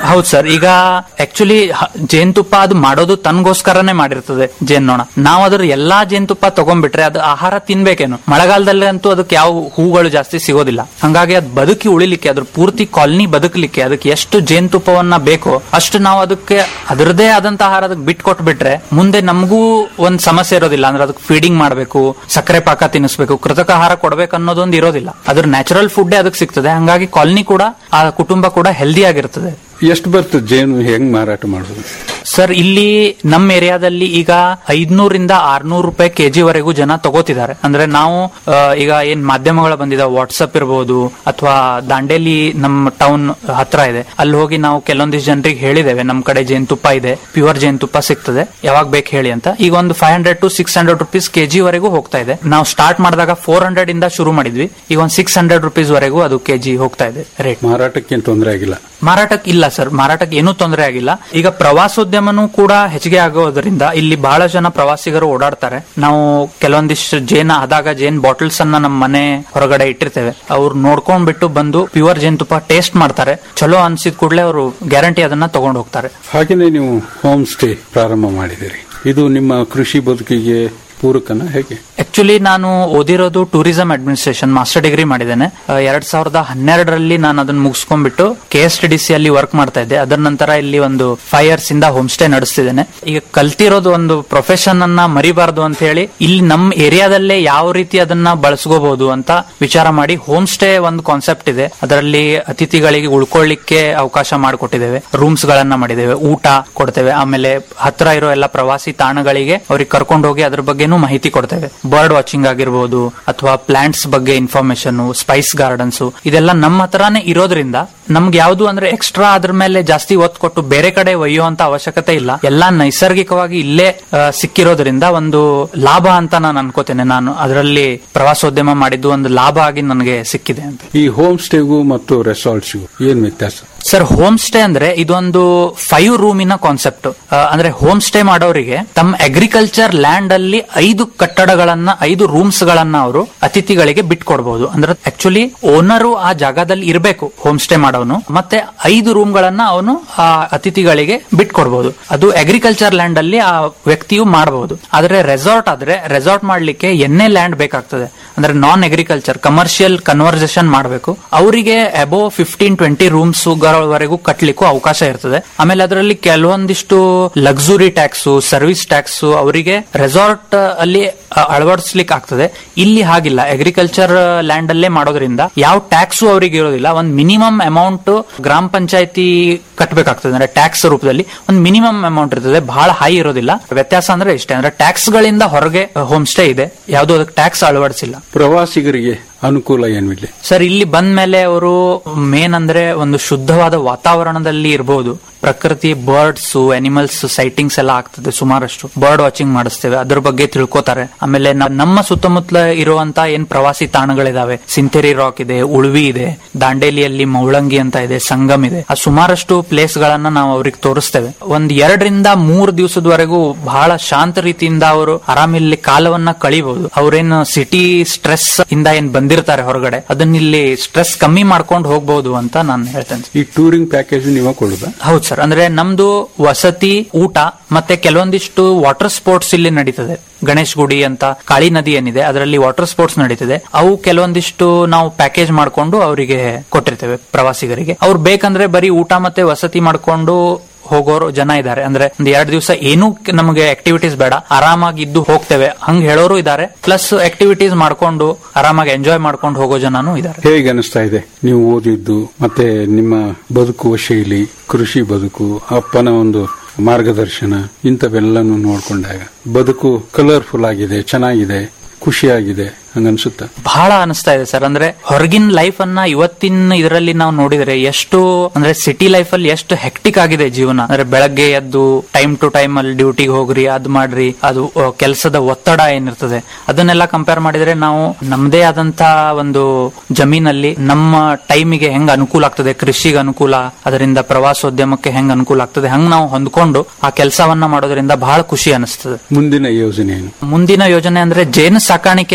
ಹೌದು ಸರ್ ಈಗ ಆಕ್ಚುಲಿ ಜೇನುತುಪ್ಪ ಅದು ಮಾಡೋದು ತನ್ಗೋಸ್ಕರನೇ ಮಾಡಿರ್ತದೆ ಜೇನ್ನೋಣ ನಾವು ಅದ್ರ ಎಲ್ಲಾ ಜೇನುತುಪ್ಪ ತಗೊಂಡ್ಬಿಟ್ರೆ ಅದು ಆಹಾರ ತಿನ್ಬೇಕೇನು ಮಳೆಗಾಲದಲ್ಲಿ ಅಂತೂ ಅದಕ್ಕೆ ಯಾವ ಹೂಗಳು ಜಾಸ್ತಿ ಸಿಗೋದಿಲ್ಲ ಹಂಗಾಗಿ ಅದು ಬದುಕಿ ಉಳಿಲಿಕ್ಕೆ ಅದ್ರ ಪೂರ್ತಿ ಕಾಲನಿ ಬದುಕಲಿಕ್ಕೆ ಅದಕ್ಕೆ ಎಷ್ಟು ಜೇನುತುಪ್ಪವನ್ನ ಬೇಕೋ ಅಷ್ಟು ನಾವು ಅದಕ್ಕೆ ಅದರದೇ ಆದಂತ ಆಹಾರ ಅದಕ್ಕೆ ಬಿಟ್ಕೊಟ್ಬಿಟ್ರೆ ಮುಂದೆ ನಮಗೂ ಒಂದ್ ಸಮಸ್ಯೆ ಇರೋದಿಲ್ಲ ಅಂದ್ರೆ ಅದಕ್ಕೆ ಫೀಡಿಂಗ್ ಮಾಡಬೇಕು ಸಕ್ಕರೆ ಪಾಕ ತಿನ್ನಿಸ್ಬೇಕು ಕೃತಕ ಆಹಾರ ಕೊಡ್ಬೇಕು ಅನ್ನೋದೊಂದು ಇರೋದಿಲ್ಲ ಅದ್ರ ನ್ಯಾಚುರಲ್ ಫುಡ್ ಅದಕ್ಕೆ ಸಿಗ್ತದೆ ಹಂಗಾಗಿ ಕಾಲನಿ ಕೂಡ ಆ ಕುಟುಂಬ ಕೂಡ ಹೆಲ್ದಿ ಆಗಿರ್ತದೆ ಎಷ್ಟು ಬರ್ತದೆ ಜೇನು ಹೆಂಗ್ ಮಾರಾಟ ಮಾಡೋದು ಸರ್ ಇಲ್ಲಿ ನಮ್ಮ ಏರಿಯಾದಲ್ಲಿ ಈಗ ಐದ್ನೂರಿಂದ ಆರ್ನೂರು ರೂಪಾಯಿ ಕೆಜಿ ವರೆಗೂ ಜನ ತಗೋತಿದ್ದಾರೆ ಅಂದ್ರೆ ನಾವು ಆ, ಈಗ ಏನ್ ಮಾಧ್ಯಮಗಳು ಬಂದಿದಾವೆ ವಾಟ್ಸಪ್ ಇರಬಹುದು ಅಥವಾ ದಾಂಡೇಲಿ ನಮ್ಮ ಟೌನ್ ಹತ್ರ ಇದೆ ಅಲ್ಲಿ ಹೋಗಿ ನಾವು ಕೆಲವೊಂದಿಷ್ಟು ಜನರಿಗೆ ಹೇಳಿದ್ದೇವೆ ನಮ್ ಕಡೆ ಜೇನುತುಪ್ಪ ಇದೆ ಪ್ಯೂರ್ ಜೇನುತುಪ್ಪ ಸಿಗ್ತದೆ ಯಾವಾಗ ಬೇಕು ಹೇಳಿ ಅಂತ ಈಗ ಒಂದು five hundred to six hundred rupees KG ವರೆಗೂ ಹೋಗ್ತಾ ಇದೆ ನಾವು ಸ್ಟಾರ್ಟ್ ಮಾಡಿದಾಗ ಫೋರ್ ಹಂಡ್ರೆಡ್ ಇಂದ ಶುರು ಮಾಡಿದ್ವಿ ಈಗ ಒಂದು ಸಿಕ್ಸ್ ಹಂಡ್ರೆಡ್ ರುಪೀಸ್ ವರೆಗೂ ಅದು ಕೆಜಿ ಹೋಗ್ತಾ ಇದೆ ರೇಟ್ ಮಾರಾಟಕ್ಕೇನು ತೊಂದರೆ ಆಗಿಲ್ಲ ಮಾರಾಟಕ್ಕೆ ಇಲ್ಲ ಸರ್ ಮಾರಾಟಕ್ಕೆ ಏನೂ ತೊಂದರೆ ಆಗಿಲ್ಲ ಈಗ ಪ್ರವಾಸೋದ್ಯಮನೂ ಕೂಡ ಹೆಚ್ಚಿಗೆ ಆಗೋದ್ರಿಂದ ಇಲ್ಲಿ ಬಹಳ ಜನ ಪ್ರವಾಸಿಗರು ಓಡಾಡ್ತಾರೆ ನಾವು ಕೆಲವೊಂದಿಷ್ಟು ಜೇನ ಆದಾಗ ಜೇನ್ ಬಾಟಲ್ಸ್ ಅನ್ನ ನಮ್ಮ ಮನೆ ಹೊರಗಡೆ ಇಟ್ಟಿರ್ತೇವೆ ಅವ್ರು ನೋಡ್ಕೊಂಡ್ಬಿಟ್ಟು ಬಂದು ಪ್ಯೂರ್ ಜೇನುತುಪ್ಪ ಟೇಸ್ಟ್ ಮಾಡ್ತಾರೆ ಚಲೋ ಅನ್ಸಿದ ಕೂಡಲೇ ಅವರು ಗ್ಯಾರಂಟಿ ಅದನ್ನ ತಗೊಂಡು ಹೋಗ್ತಾರೆ ಹಾಗೆಯೇ ನೀವು ಹೋಮ್ ಸ್ಟೇ ಪ್ರಾರಂಭ ಮಾಡಿದಿರಿ ಇದು ನಿಮ್ಮ ಕೃಷಿ ಬದುಕಿಗೆ ಪೂರಕನ ಹೇಗೆ ಆಕ್ಚುಲಿ ನಾನು ಓದಿರೋದು ಟೂರಿಸಂ ಅಡ್ಮಿನಿಸ್ಟ್ರೇಷನ್ ಮಾಸ್ಟರ್ ಡಿಗ್ರಿ ಮಾಡಿದ್ದೇನೆ ಆ, ಎರಡ್ ಸಾವಿರದ ಹನ್ನೆರಡರಲ್ಲಿ ನಾನು ಅದನ್ನ ಮುಗಿಸ್ಕೊಂಡ್ಬಿಟ್ಟು K S T D C ಅಲ್ಲಿ ವರ್ಕ್ ಮಾಡ್ತಾ ಇದ್ದೆ ಅದರ ನಂತರ ಇಲ್ಲಿ ಒಂದು ಫೈವ್ ಇಯರ್ಸ್ ಇಂದ ಹೋಮ್ ಸ್ಟೇ ನಡೆಸ್ತಿದ್ದೇನೆ ಈಗ ಕಲ್ತಿರೋದು ಒಂದು ಪ್ರೊಫೆಷನ್ ಅನ್ನ ಮರಿಬಾರ್ದು ಅಂತ ಹೇಳಿ ಇಲ್ಲಿ ನಮ್ಮ ಏರಿಯಾದಲ್ಲೇ ಯಾವ ರೀತಿ ಅದನ್ನ ಬಳಸ್ಕೋಬಹುದು ಅಂತ ವಿಚಾರ ಮಾಡಿ ಹೋಮ್ ಸ್ಟೇ ಒಂದು ಕಾನ್ಸೆಪ್ಟ್ ಇದೆ ಅದರಲ್ಲಿ ಅತಿಥಿಗಳಿಗೆ ಉಳ್ಕೊಳ್ಳಿಕ್ಕೆ ಅವಕಾಶ ಮಾಡಿಕೊಟ್ಟಿದ್ದೇವೆ ರೂಮ್ಸ್ ಗಳನ್ನ ಮಾಡಿದ್ದೇವೆ ಊಟ ಕೊಡ್ತೇವೆ ಆಮೇಲೆ ಹತ್ರ ಇರೋ ಎಲ್ಲ ಪ್ರವಾಸಿ ತಾಣಗಳಿಗೆ ಅವ್ರಿಗೆ ಕರ್ಕೊಂಡು ಹೋಗಿ ಅದ್ರ ಬಗ್ಗೆನೂ ಮಾಹಿತಿ ಕೊಡ್ತೇವೆ ಬರ್ಡ್ ವಾಚಿಂಗ್ ಆಗಿರ್ಬೋದು ಅಥವಾ ಪ್ಲಾಂಟ್ಸ್ ಬಗ್ಗೆ ಇನ್ಫಾರ್ಮೇಶನ್ ಸ್ಪೈಸ್ ಗಾರ್ಡನ್ಸ್ ಇದೆಲ್ಲ ನಮ್ಮ ಹತ್ರನೇ ಇರೋದ್ರಿಂದ ನಮ್ಗೆ ಯಾವ್ದು ಅಂದ್ರೆ ಎಕ್ಸ್ಟ್ರಾ ಅದ್ರ ಮೇಲೆ ಜಾಸ್ತಿ ಒತ್ತು ಕೊಟ್ಟು ಬೇರೆ ಕಡೆ ಒಯ್ಯುವಂತ ಅವಶ್ಯಕತೆ ಇಲ್ಲ ಎಲ್ಲಾ ನೈಸರ್ಗಿಕವಾಗಿ ಇಲ್ಲೇ ಆ, ಸಿಕ್ಕಿರೋದ್ರಿಂದ ಒಂದು ಲಾಭ ಅಂತ ನಾನು ಅನ್ಕೋತೇನೆ ನಾನು ಅದರಲ್ಲಿ ಪ್ರವಾಸೋದ್ಯಮ ಮಾಡಿದ್ದು ಒಂದು ಲಾಭ ಆಗಿ ನನಗೆ ಸಿಕ್ಕಿದೆ ಅಂತ ಈ ಹೋಮ್ ಸ್ಟೇಗೂ ಮತ್ತು ರೆಸಾರ್ಟ್ಸ್ಗೂ ಏನ್ ವ್ಯತ್ಯಾಸ ಸರ್ ಹೋಮ್ ಸ್ಟೇ ಅಂದ್ರೆ ಇದೊಂದು ಫೈವ್ ರೂಮಿನ ಕಾನ್ಸೆಪ್ಟ್ ಅಂದ್ರೆ ಹೋಮ್ ಸ್ಟೇ ಮಾಡೋರಿಗೆ ತಮ್ಮ ಅಗ್ರಿಕಲ್ಚರ್ ಲ್ಯಾಂಡ್ ಅಲ್ಲಿ ಐದು ಕಟ್ಟಡಗಳನ್ನ ಐದು ರೂಮ್ಸ್ ಗಳನ್ನ ಅವರು ಅತಿಥಿಗಳಿಗೆ ಬಿಟ್ಕೊಡ್ಬಹುದು ಅಂದ್ರೆ ಆಕ್ಚುಲಿ ಓನರು ಆ ಜಾಗದಲ್ಲಿ ಇರಬೇಕು ಹೋಮ್ ಸ್ಟೇ ಮಾಡೋನು ಮತ್ತೆ ಐದು ರೂಮ್ ಗಳನ್ನ ಅವನು ಆ ಅತಿಥಿಗಳಿಗೆ ಬಿಟ್ಕೊಡ್ಬಹುದು ಅದು ಅಗ್ರಿಕಲ್ಚರ್ ಲ್ಯಾಂಡ್ ಅಲ್ಲಿ ಆ ವ್ಯಕ್ತಿಯು ಮಾಡಬಹುದು ಆದ್ರೆ ರೆಸಾರ್ಟ್ ಆದ್ರೆ ರೆಸಾರ್ಟ್ ಮಾಡ್ಲಿಕ್ಕೆ ಎನ್ನೇ ಲ್ಯಾಂಡ್ ಬೇಕಾಗ್ತದೆ ಅಂದ್ರೆ ನಾನ್ ಅಗ್ರಿಕಲ್ಚರ್ ಕಮರ್ಷಿಯಲ್ ಕನ್ವರ್ಸೇಷನ್ ಮಾಡಬೇಕು ಅವರಿಗೆ ಅಬೋ ಫಿಫ್ಟೀನ್ ಟ್ವೆಂಟಿ ರೂಮ್ಸ್ ವರೆಗೂ ಕಟ್ಲಿಕ್ಕೂ ಅವಕಾಶ ಇರ್ತದೆ ಆಮೇಲೆ ಅದರಲ್ಲಿ ಕೆಲವೊಂದಿಷ್ಟು ಲಕ್ಸುರಿ ಟ್ಯಾಕ್ಸ್ ಸರ್ವಿಸ್ ಟ್ಯಾಕ್ಸ್ ಅವರಿಗೆ ರೆಸಾರ್ಟ್ ಅಲ್ಲಿ ಅಳವಡಿಸ್ಲಿಕ್ಕೆ ಆಗ್ತದೆ ಇಲ್ಲಿ ಹಾಗಿಲ್ಲ ಅಗ್ರಿಕಲ್ಚರ್ ಲ್ಯಾಂಡ್ ಅಲ್ಲೇ ಮಾಡೋದ್ರಿಂದ ಯಾವ ಟ್ಯಾಕ್ಸ್ ಅವರಿಗೆ ಇರೋದಿಲ್ಲ ಒಂದು ಮಿನಿಮಮ್ ಅಮೌಂಟ್ ಗ್ರಾಮ ಪಂಚಾಯತಿ ಕಟ್ಟಬೇಕಾಗ್ತದೆ ಅಂದ್ರೆ ಟ್ಯಾಕ್ಸ್ ರೂಪದಲ್ಲಿ ಒಂದು ಮಿನಿಮಮ್ ಅಮೌಂಟ್ ಇರ್ತದೆ ಬಹಳ ಹೈ ಇರೋದಿಲ್ಲ ವ್ಯತ್ಯಾಸ ಅಂದ್ರೆ ಇಷ್ಟೇ ಅಂದ್ರೆ ಟ್ಯಾಕ್ಸ್ ಗಳಿಂದ ಹೊರಗೆ ಹೋಮ್ ಸ್ಟೇ ಇದೆ ಯಾವ್ದು ಅದಕ್ಕೆ ಟ್ಯಾಕ್ಸ್ ಅಳವಡಿಸಿಲ್ಲ ಪ್ರವಾಸಿಗರಿಗೆ ಅನುಕೂಲ ಏನು ಇಲ್ಲಿ ಸರ್ ಇಲ್ಲಿ ಬಂದ ಮೇಲೆ ಅವರು ಮೇನ್ ಅಂದ್ರೆ ಒಂದು ಶುದ್ಧವಾದ ವಾತಾವರಣದಲ್ಲಿ ಇರಬಹುದು ಪ್ರಕೃತಿ ಬರ್ಡ್ಸ್ ಅನಿಮಲ್ಸ್ ಸೈಟಿಂಗ್ಸ್ ಎಲ್ಲ ಆಗ್ತದೆ ಸುಮಾರಷ್ಟು ಬರ್ಡ್ ವಾಚಿಂಗ್ ಮಾಡಿಸ್ತೇವೆ ಅದ್ರ ಬಗ್ಗೆ ತಿಳ್ಕೊತಾರೆ ಆಮೇಲೆ ನ- ನಮ್ಮ ಸುತ್ತಮುತ್ತಲ ಇರುವಂತ ಏನ್ ಪ್ರವಾಸಿ ತಾಣಗಳಿದಾವೆ ಸಿಂಥೆರಿ ರಾಕ್ ಇದೆ ಉಳ್ವಿ ಇದೆ ದಾಂಡೇಲಿಯಲ್ಲಿ ಮೌಳಂಗಿ ಅಂತ ಇದೆ ಸಂಗಮ್ ಇದೆ ಆ ಸುಮಾರಷ್ಟು ಪ್ಲೇಸ್ ಗಳನ್ನ ನಾವು ಅವ್ರಿಗೆ ತೋರಿಸ್ತೇವೆ ಒಂದ್ ಎರಡರಿಂದ ಮೂರ್ ದಿವಸದವರೆಗೂ ಬಹಳ ಶಾಂತ ರೀತಿಯಿಂದ ಅವರು ಆರಾಮಿಲ್ಲಿ ಕಾಲವನ್ನ ಕಳಿಬಹುದು ಅವ್ರೇನು ಸಿಟಿ ಸ್ಟ್ರೆಸ್ ಇಂದ ಏನ್ ಬಂದಿರ್ತಾರೆ ಹೊರಗಡೆ ಅದನ್ನ ಇಲ್ಲಿ ಸ್ಟ್ರೆಸ್ ಕಮ್ಮಿ ಮಾಡ್ಕೊಂಡು ಹೋಗ್ಬಹುದು ಅಂತ ನಾನು ಹೇಳ್ತೇನೆ ಈ ಟೂರಿಂಗ್ ಪ್ಯಾಕೇಜ್ ನೀವ ಕೊಡುದಾ ಹೌದು ಸರ್ ಅಂದ್ರೆ ನಮ್ದು ವಸತಿ ಊಟ ಮತ್ತೆ ಕೆಲವೊಂದಿಷ್ಟು ವಾಟರ್ ಸ್ಪೋರ್ಟ್ಸ್ ಇಲ್ಲಿ ನಡೀತದೆ ಗಣೇಶ್ ಗುಡಿ ಅಂತ ಕಾಳಿ ನದಿ ಏನಿದೆ ಅದರಲ್ಲಿ ವಾಟರ್ ಸ್ಪೋರ್ಟ್ಸ್ ನಡೀತಿದೆ ಅವು ಕೆಲವೊಂದಿಷ್ಟು ನಾವು ಪ್ಯಾಕೇಜ್ ಮಾಡ್ಕೊಂಡು ಅವರಿಗೆ ಕೊಟ್ಟಿರ್ತೇವೆ ಪ್ರವಾಸಿಗರಿಗೆ ಅವ್ರು ಬೇಕಂದ್ರೆ ಬರೀ ಊಟ ಮತ್ತೆ ವಸತಿ ಮಾಡ್ಕೊಂಡು ಹೋಗೋರು ಜನ ಇದ್ದಾರೆ ಅಂದ್ರೆ ಒಂದ್ ಎರಡ್ ದಿವಸ ಏನೂ ಕ- ನಮಗೆ ಆಕ್ಟಿವಿಟೀಸ್ ಬೇಡ ಆರಾಮಾಗಿ ಇದ್ದು ಹೋಗ್ತೇವೆ ಹಂಗ್ ಹೇಳೋರು ಇದ್ದಾರೆ ಪ್ಲಸ್ ಆಕ್ಟಿವಿಟೀಸ್ ಮಾಡ್ಕೊಂಡು ಆರಾಮಾಗಿ ಎಂಜಾಯ್ ಮಾಡ್ಕೊಂಡು ಹೋಗೋ ಜನನೂ ಇದ್ದಾರೆ ಹೇಗೆ ಅನಿಸ್ತಾ ಇದೆ ನೀವು ಓದಿದ್ದು ಮತ್ತೆ ನಿಮ್ಮ ಬದುಕುವ ಶೈಲಿ ಕೃಷಿ ಬದುಕು ಅಪ್ಪನ ಒಂದು ಮಾರ್ಗದರ್ಶನ ಇಂಥವೆಲ್ಲನೂ ನೋಡ್ಕೊಂಡಾಗ ಬದುಕು ಕಲರ್ಫುಲ್ ಆಗಿದೆ ಚೆನ್ನಾಗಿದೆ ಖುಷಿಯಾಗಿದೆ ಹಂಗನ್ಸುತ್ತಾ ಬಹಳ ಅನಿಸ್ತಾ ಇದೆ ಸರ್ ಅಂದ್ರೆ ಹೊರಗಿನ ಲೈಫ್ ಅನ್ನ ಇವತ್ತಿನ ಇದರಲ್ಲಿ ನಾವು ನೋಡಿದ್ರೆ ಎಷ್ಟು ಅಂದ್ರೆ ಸಿಟಿ ಲೈಫ್ ಅಲ್ಲಿ ಎಷ್ಟು ಹೆಕ್ಟಿಕ್ ಆಗಿದೆ ಜೀವನ ಅಂದ್ರೆ ಬೆಳಗ್ಗೆ ಎದ್ದು ಟೈಮ್ ಟು ಟೈಮ್ ಅಲ್ಲಿ ಡ್ಯೂಟಿಗೆ ಹೋಗ್ರಿ ಅದ್ ಮಾಡ್ರಿ ಅದು ಕೆಲಸದ ಒತ್ತಡ ಏನಿರ್ತದೆ ಅದನ್ನೆಲ್ಲ ಕಂಪೇರ್ ಮಾಡಿದ್ರೆ ನಾವು ನಮ್ದೇ ಆದಂತ ಒಂದು ಜಮೀನಲ್ಲಿ ನಮ್ಮ ಟೈಮಿಗೆ ಹೆಂಗ್ ಅನುಕೂಲ ಆಗ್ತದೆ ಕೃಷಿಗೆ ಅನುಕೂಲ ಅದರಿಂದ ಪ್ರವಾಸೋದ್ಯಮಕ್ಕೆ ಹೆಂಗ್ ಅನುಕೂಲ ಆಗ್ತದೆ ಹಂಗ್ ನಾವು ಹೊಂದ್ಕೊಂಡು ಆ ಕೆಲಸವನ್ನ ಮಾಡೋದ್ರಿಂದ ಬಹಳ ಖುಷಿ ಅನಿಸ್ತದೆ ಮುಂದಿನ ಯೋಜನೆ ಏನು ಮುಂದಿನ ಯೋಜನೆ ಅಂದ್ರೆ ಜೇನು ಸಾಕಾಣಿಕೆಯನ್ನ ಇನ್ನೂ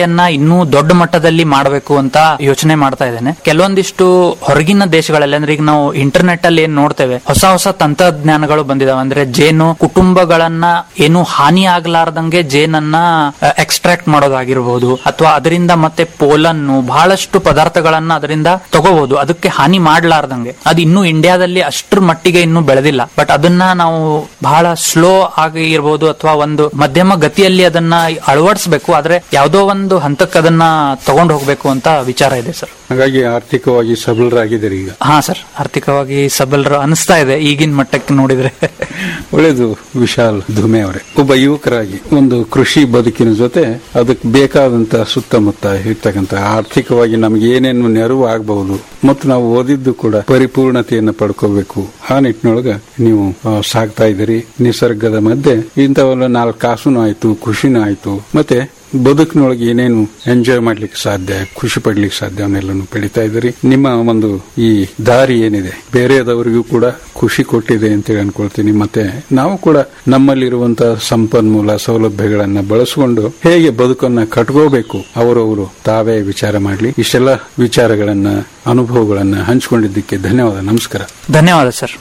ಇನ್ನೂ ದೊಡ್ಡ ಮಟ್ಟದಲ್ಲಿ ಮಾಡಬೇಕು ಅಂತ ಯೋಚನೆ ಮಾಡ್ತಾ ಇದ್ದೇನೆ ಕೆಲವೊಂದಿಷ್ಟು ಹೊರಗಿನ ದೇಶಗಳಲ್ಲಿ ಅಂದ್ರೆ ಈಗ ನಾವು ಇಂಟರ್ನೆಟ್ ಅಲ್ಲಿ ಏನ್ ನೋಡ್ತೇವೆ ಹೊಸ ಹೊಸ ತಂತ್ರಜ್ಞಾನಗಳು ಬಂದಿದಾವೆ ಅಂದ್ರೆ ಜೇನು ಕುಟುಂಬಗಳನ್ನ ಏನು ಹಾನಿ ಆಗ್ಲಾರ್ದಂಗೆ ಜೇನನ್ನ ಎಕ್ಸ್ಟ್ರಾಕ್ಟ್ ಮಾಡೋದಾಗಿರ್ಬೋದು ಅಥವಾ ಅದರಿಂದ ಮತ್ತೆ ಪೋಲನ್ನು ಬಹಳಷ್ಟು ಪದಾರ್ಥಗಳನ್ನ ಅದರಿಂದ ತಗೋಬಹುದು ಅದಕ್ಕೆ ಹಾನಿ ಮಾಡ್ಲಾರ್ದಂಗೆ ಅದು ಇನ್ನೂ ಇಂಡಿಯಾದಲ್ಲಿ ಅಷ್ಟ್ರ ಮಟ್ಟಿಗೆ ಇನ್ನೂ ಬೆಳೆದಿಲ್ಲ ಬಟ್ ಅದನ್ನ ನಾವು ಬಹಳ ಸ್ಲೋ ಆಗಿ ಇರ್ಬೋದು ಅಥವಾ ಒಂದು ಮಧ್ಯಮ ಗತಿಯಲ್ಲಿ ಅದನ್ನ ಅಳವಡಿಸಬೇಕು ಆದ್ರೆ ಯಾವುದೋ ಒಂದು ಹಂತಕ್ಕೆ ಅದನ್ನ ತಗೊಂಡು ಹೋಗ್ಬೇಕು ಅಂತ ವಿಚಾರ ಇದೆ ಸರ್ ಹಾಗಾಗಿ ಆರ್ಥಿಕವಾಗಿ ಸಬಲರಾಗಿದ್ದೀರಿ ಈಗ ಹಾ ಸರ್ ಆರ್ಥಿಕವಾಗಿ ಸಬಲರು ಅನಿಸ್ತಾ ಇದೆ ಈಗಿನ ಮಟ್ಟಕ್ಕೆ ನೋಡಿದ್ರೆ ಒಳ್ಳೇದು ವಿಶಾಲ್ ಧುಮೆ ಅವರೇ ಒಬ್ಬ ಯುವಕರಾಗಿ ಒಂದು ಕೃಷಿ ಬದುಕಿನ ಜೊತೆ ಅದಕ್ಕೆ ಬೇಕಾದಂತ ಸುತ್ತಮುತ್ತ ಇರ್ತಕ್ಕಂಥ ಆರ್ಥಿಕವಾಗಿ ನಮ್ಗೆ ಏನೇನು ನೆರವು ಆಗಬಹುದು ಮತ್ತು ನಾವು ಓದಿದ್ದು ಕೂಡ ಪರಿಪೂರ್ಣತೆಯನ್ನು ಪಡ್ಕೋಬೇಕು ಆ ನಿಟ್ಟಿನೊಳಗ ನೀವು ಆ, ಸಾಗ್ತಾ ಇದ್ದೀರಿ ನಿಸರ್ಗದ ಮಧ್ಯೆ ಇಂಥವೆಲ್ಲ ನಾಲ್ಕು ಕಾಸುನು ಆಯ್ತು ಖುಷಿನೂ ಆಯ್ತು ಮತ್ತೆ ಬದುಕಿನೊಳಗೆ ಏನೇನು ಎಂಜಾಯ್ ಮಾಡ್ಲಿಕ್ಕೆ ಸಾಧ್ಯ ಖುಷಿ ಪಡ್ಲಿಕ್ಕೆ ಸಾಧ್ಯ ಅವನ್ನೆಲ್ಲನು ಪಡಿತಾ ಇದ್ದೀರಿ ನಿಮ್ಮ ಒಂದು ಈ ದಾರಿ ಏನಿದೆ ಬೇರೆದವರಿಗೂ ಕೂಡ ಖುಷಿ ಕೊಟ್ಟಿದೆ ಅಂತೇಳಿ ಅನ್ಕೊಳ್ತೀನಿ ಮತ್ತೆ ನಾವು ಕೂಡ ನಮ್ಮಲ್ಲಿರುವಂತಹ ಸಂಪನ್ಮೂಲ ಸೌಲಭ್ಯಗಳನ್ನ ಬಳಸಿಕೊಂಡು ಹೇಗೆ ಬದುಕನ್ನ ಕಟ್ಕೋಬೇಕು ಅವರವರು ತಾವೇ ವಿಚಾರ ಮಾಡ್ಲಿ ಇಷ್ಟೆಲ್ಲ ವಿಚಾರಗಳನ್ನ ಅನುಭವಗಳನ್ನ ಹಂಚಿಕೊಂಡಿದ್ದಕ್ಕೆ ಧನ್ಯವಾದ ನಮಸ್ಕಾರ ಧನ್ಯವಾದ ಸರ್